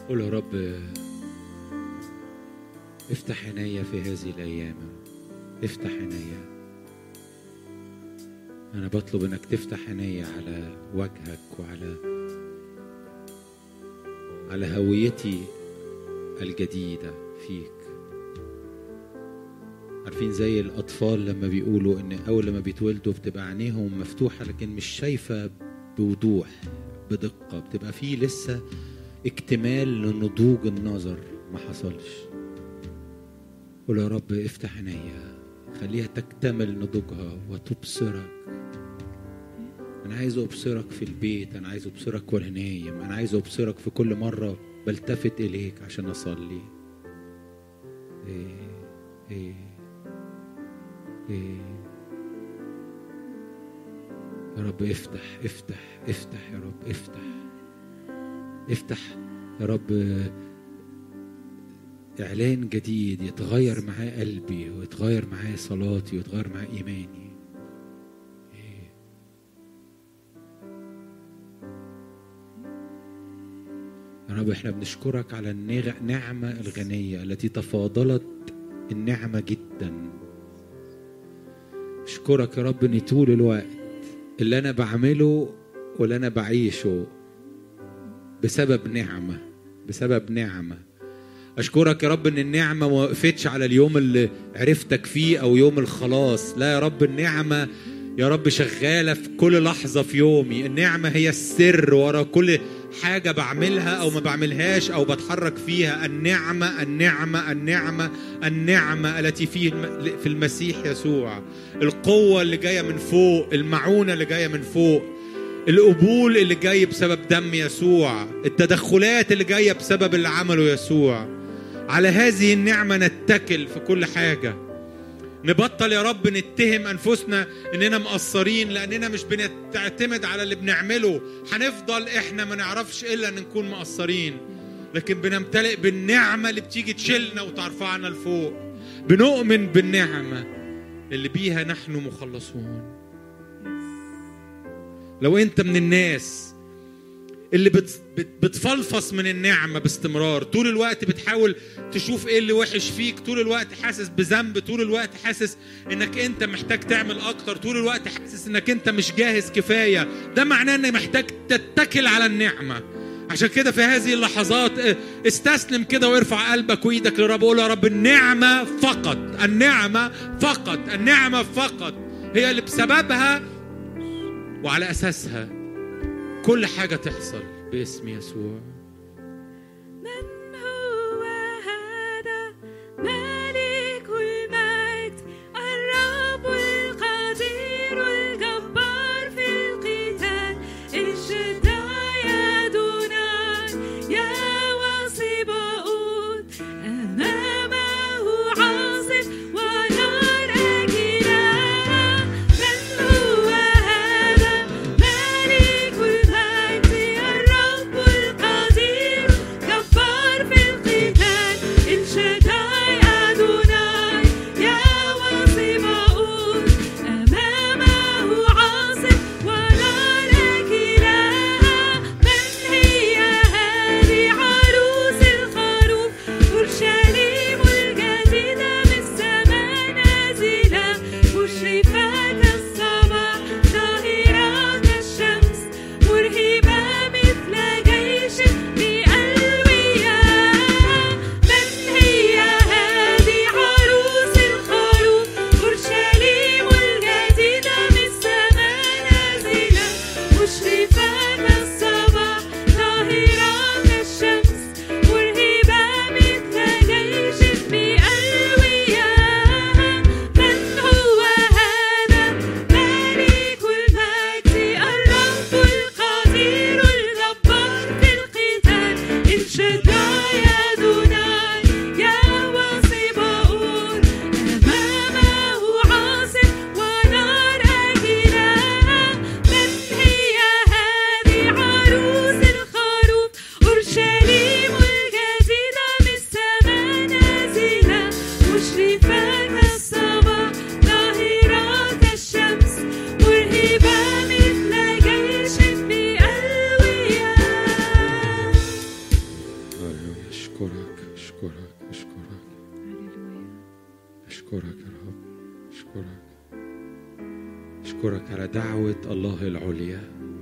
قول يا رب افتح عينيا في هذه الايام افتح عينيا انا بطلب انك تفتح عينيا على وجهك وعلى على هويتي الجديده فيك عارفين زي الاطفال لما بيقولوا ان اول لما بيتولدوا بتبقى عينيهم مفتوحه لكن مش شايفه بوضوح بدقه بتبقى فيه لسه اكتمال لنضوج النظر ما حصلش قول يا رب افتح عينيا خليها تكتمل نضوجها وتبصرك انا عايز ابصرك في البيت انا عايز ابصرك وانا نايم انا عايز ابصرك في كل مره بلتفت اليك عشان اصلي ايه ايه ايه يا رب افتح افتح افتح يا رب افتح افتح يا رب اعلان جديد يتغير معاه قلبي ويتغير معاه صلاتي ويتغير معاه ايماني إيه. يا رب احنا بنشكرك على النغ- النعمة الغنية التي تفاضلت النعمة جدا اشكرك يا رب ان طول الوقت اللي انا بعمله واللي انا بعيشه بسبب نعمة بسبب نعمة أشكرك يا رب إن النعمة ما وقفتش على اليوم اللي عرفتك فيه أو يوم الخلاص لا يا رب النعمة يا رب شغالة في كل لحظة في يومي النعمة هي السر ورا كل حاجة بعملها أو ما بعملهاش أو بتحرك فيها النعمة النعمة النعمة النعمة التي في الم- في المسيح يسوع القوة اللي جاية من فوق المعونة اللي جاية من فوق القبول اللي جاي بسبب دم يسوع التدخلات اللي جاية بسبب اللي عمله يسوع على هذه النعمة نتكل في كل حاجة نبطل يا رب نتهم أنفسنا إننا مقصرين لأننا مش بنعتمد على اللي بنعمله هنفضل إحنا ما نعرفش إلا إن نكون مقصرين لكن بنمتلئ بالنعمة اللي بتيجي تشيلنا وترفعنا لفوق بنؤمن بالنعمة اللي بيها نحن مخلصون لو انت من الناس اللي بت بت بتفلفص من النعمه باستمرار طول الوقت بتحاول تشوف ايه اللي وحش فيك طول الوقت حاسس بذنب طول الوقت حاسس انك انت محتاج تعمل اكتر طول الوقت حاسس انك انت مش جاهز كفايه ده معناه انك محتاج تتكل على النعمه عشان كده في هذه اللحظات اه، استسلم كده وارفع قلبك وايدك للرب قول يا رب النعمه فقط النعمه فقط النعمه فقط هي اللي بسببها وعلى اساسها كل حاجه تحصل باسم يسوع من هو هذا ملك المجد الرب القدير الجبار في القتال الشداء يدونان يا وصباؤون أمامه عاصف ونار أكلة من هو هذا ملك المجد الرب القدير جبار في القتال الشداء أدوناي يا وصباؤون أمامه عاصف ونار أكلة أشكرك على دعوة الله العليا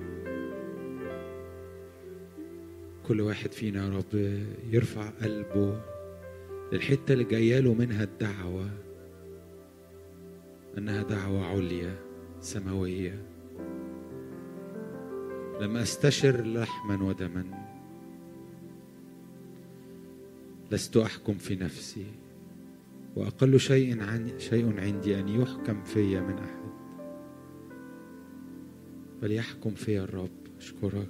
كل واحد فينا يا رب يرفع قلبه للحتة اللي جاية له منها الدعوة أنها دعوة عليا سماوية لم أستشر لحما ودما لست أحكم في نفسي وأقل شيء عن شيء عندي أن يحكم في من أحد بل يحكم في الرب أشكرك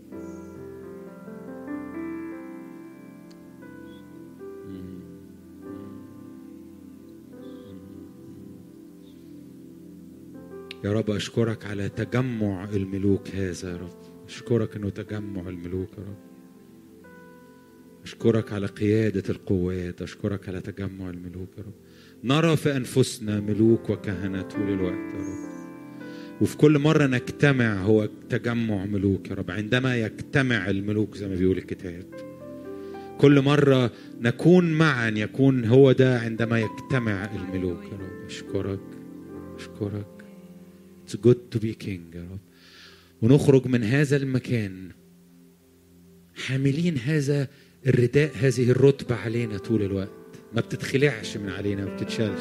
يا رب أشكرك على تجمع الملوك هذا يا رب أشكرك أنه تجمع الملوك يا رب أشكرك على قيادة القوات أشكرك على تجمع الملوك يا رب نرى في أنفسنا ملوك وكهنة طول الوقت يا رب وفي كل مرة نجتمع هو تجمع ملوك يا رب عندما يجتمع الملوك زي ما بيقول الكتاب كل مرة نكون معا يكون هو ده عندما يجتمع الملوك يا رب أشكرك أشكرك It's good to be king يا رب ونخرج من هذا المكان حاملين هذا الرداء هذه الرتبة علينا طول الوقت ما بتتخلعش من علينا ما بتتشالش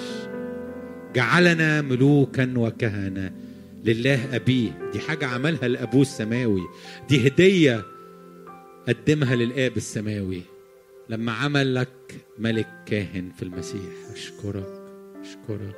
جعلنا ملوكا وكهنة لله أبيه دي حاجة عملها الأبوه السماوي دي هدية قدمها للآب السماوي لما عمل لك ملك كاهن في المسيح أشكرك أشكرك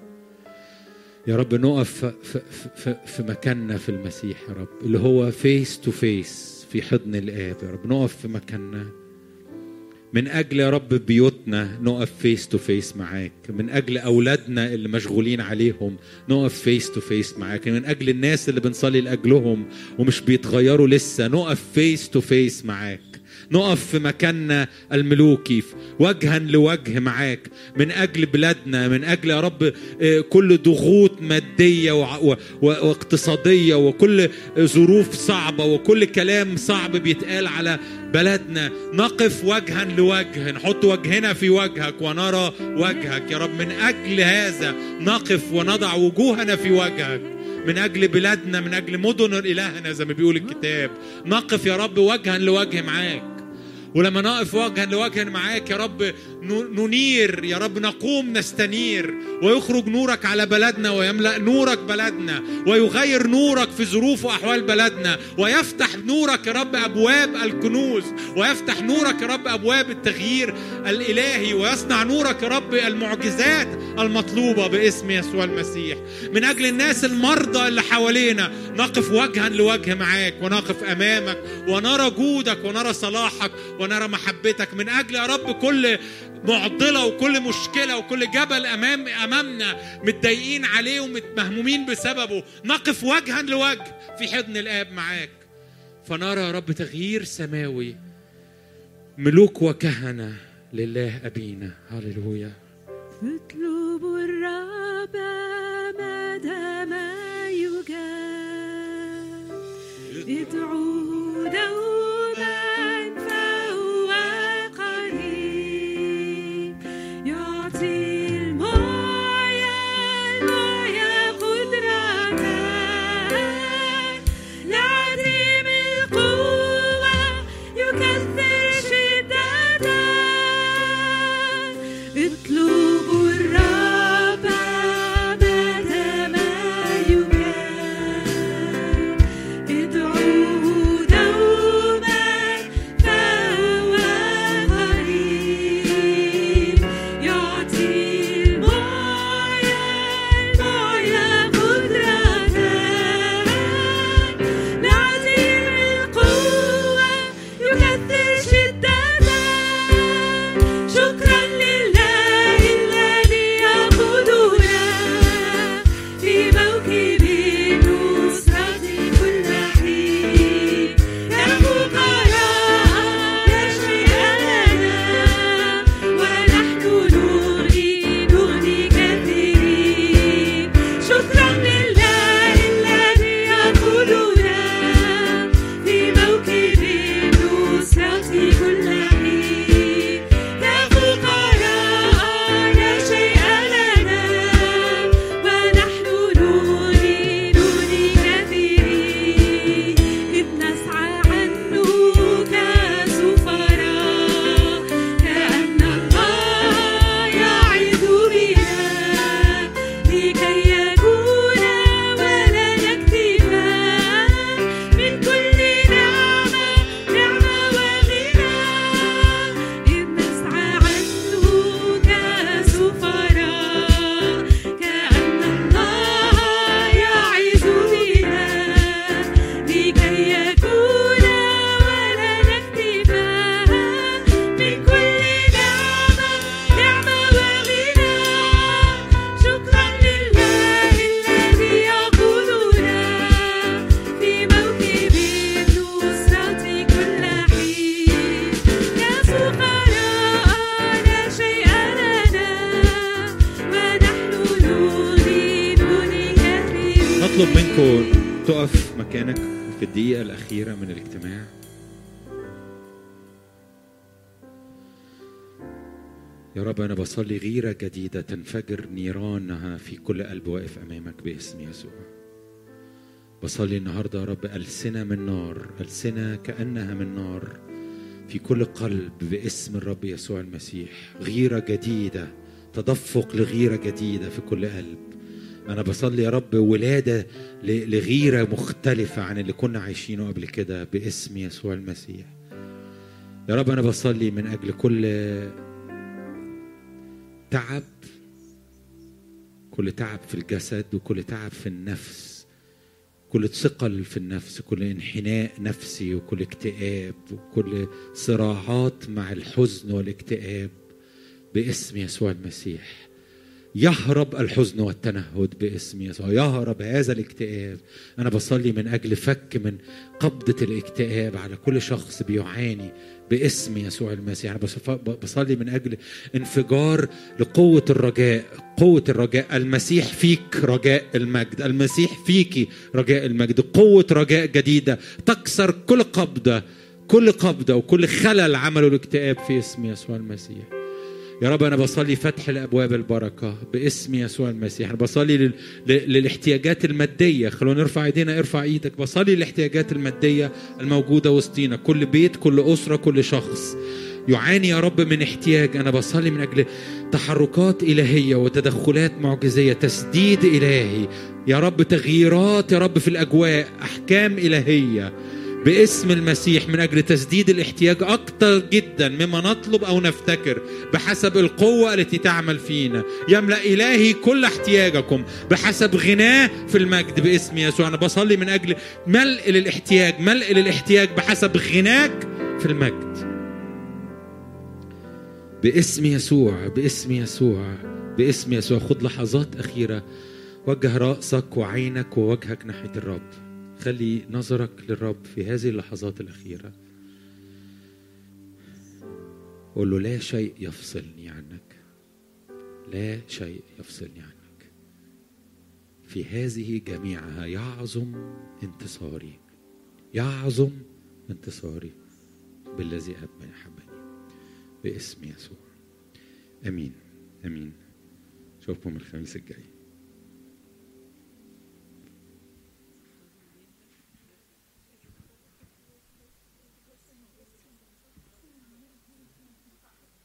يا رب نقف في, في, في مكاننا في المسيح يا رب اللي هو فيس تو فيس في حضن الآب يا رب نقف في مكاننا من أجل يا رب بيوتنا نقف فيس تو فيس معاك من أجل أولادنا اللي مشغولين عليهم نقف فيس تو فيس معاك من أجل الناس اللي بنصلي لأجلهم ومش بيتغيروا لسه نقف فيس تو فيس معاك نقف في مكاننا الملوكي وجها لوجه معاك من اجل بلادنا من اجل يا رب كل ضغوط ماديه واقتصاديه وكل ظروف صعبه وكل كلام صعب بيتقال على بلدنا نقف وجها لوجه نحط وجهنا في وجهك ونرى وجهك يا رب من اجل هذا نقف ونضع وجوهنا في وجهك من اجل بلادنا من اجل مدن الهنا زي ما بيقول الكتاب نقف يا رب وجها لوجه معاك ولما نقف وجها لوجه معاك يا رب ننير يا رب نقوم نستنير ويخرج نورك على بلدنا ويملأ نورك بلدنا ويغير نورك في ظروف وأحوال بلدنا ويفتح نورك يا رب أبواب الكنوز ويفتح نورك يا رب أبواب التغيير الإلهي ويصنع نورك يا رب المعجزات المطلوبة باسم يسوع المسيح من أجل الناس المرضى اللي حوالينا نقف وجها لوجه معاك ونقف أمامك ونرى جودك ونرى صلاحك ونرى محبتك من أجل يا رب كل معضله وكل مشكله وكل جبل امام امامنا متضايقين عليه ومتمهمومين بسببه نقف وجها لوجه في حضن الاب معاك فنرى يا رب تغيير سماوي ملوك وكهنه لله ابينا هللويا اطلبوا الرب ما دام يجاب ادعوه دوما فهو قريب يعطي المعيا المعيا قدرة لعظيم القوة يكثر شدة اطلبوا الرب ما دام يجاب ادعوه اطلب منكم تقف مكانك في الدقيقة الأخيرة من الاجتماع يا رب أنا بصلي غيرة جديدة تنفجر نيرانها في كل قلب واقف أمامك باسم يسوع بصلي النهاردة يا رب ألسنة من نار ألسنة كأنها من نار في كل قلب باسم الرب يسوع المسيح غيرة جديدة تدفق لغيرة جديدة في كل قلب أنا بصلي يا رب ولادة ل- لغيرة مختلفة عن اللي كنا عايشينه قبل كده باسم يسوع المسيح يا رب أنا بصلي من أجل كل تعب كل تعب في الجسد وكل تعب في النفس كل ثقل في النفس كل انحناء نفسي وكل اكتئاب وكل صراعات مع الحزن والاكتئاب باسم يسوع المسيح يهرب الحزن والتنهد باسم يسوع يهرب هذا الاكتئاب انا بصلي من اجل فك من قبضه الاكتئاب على كل شخص بيعاني باسم يسوع المسيح انا بصف- بصلي من اجل انفجار لقوه الرجاء قوه الرجاء المسيح فيك رجاء المجد المسيح فيكي رجاء المجد قوه رجاء جديده تكسر كل قبضه كل قبضه وكل خلل عمله الاكتئاب في اسم يسوع المسيح يا رب انا بصلي فتح لابواب البركه باسم يسوع المسيح انا بصلي لل... ل- للاحتياجات الماديه خلونا نرفع ايدينا ارفع ايدك بصلي للاحتياجات الماديه الموجوده وسطينا كل بيت كل اسره كل شخص يعاني يا رب من احتياج انا بصلي من اجل تحركات الهيه وتدخلات معجزيه تسديد الهي يا رب تغييرات يا رب في الاجواء احكام الهيه باسم المسيح من اجل تسديد الاحتياج اكتر جدا مما نطلب او نفتكر بحسب القوه التي تعمل فينا يملا الهي كل احتياجكم بحسب غناه في المجد باسم يسوع انا بصلي من اجل ملء للاحتياج ملء للاحتياج بحسب غناك في المجد باسم يسوع باسم يسوع باسم يسوع خد لحظات اخيره وجه راسك وعينك ووجهك ناحيه الرب خلي نظرك للرب في هذه اللحظات الأخيرة قول له لا شيء يفصلني عنك لا شيء يفصلني عنك في هذه جميعها يعظم انتصاري يعظم انتصاري بالذي أحبني باسم يسوع امين امين اشوفكم الخميس الجاي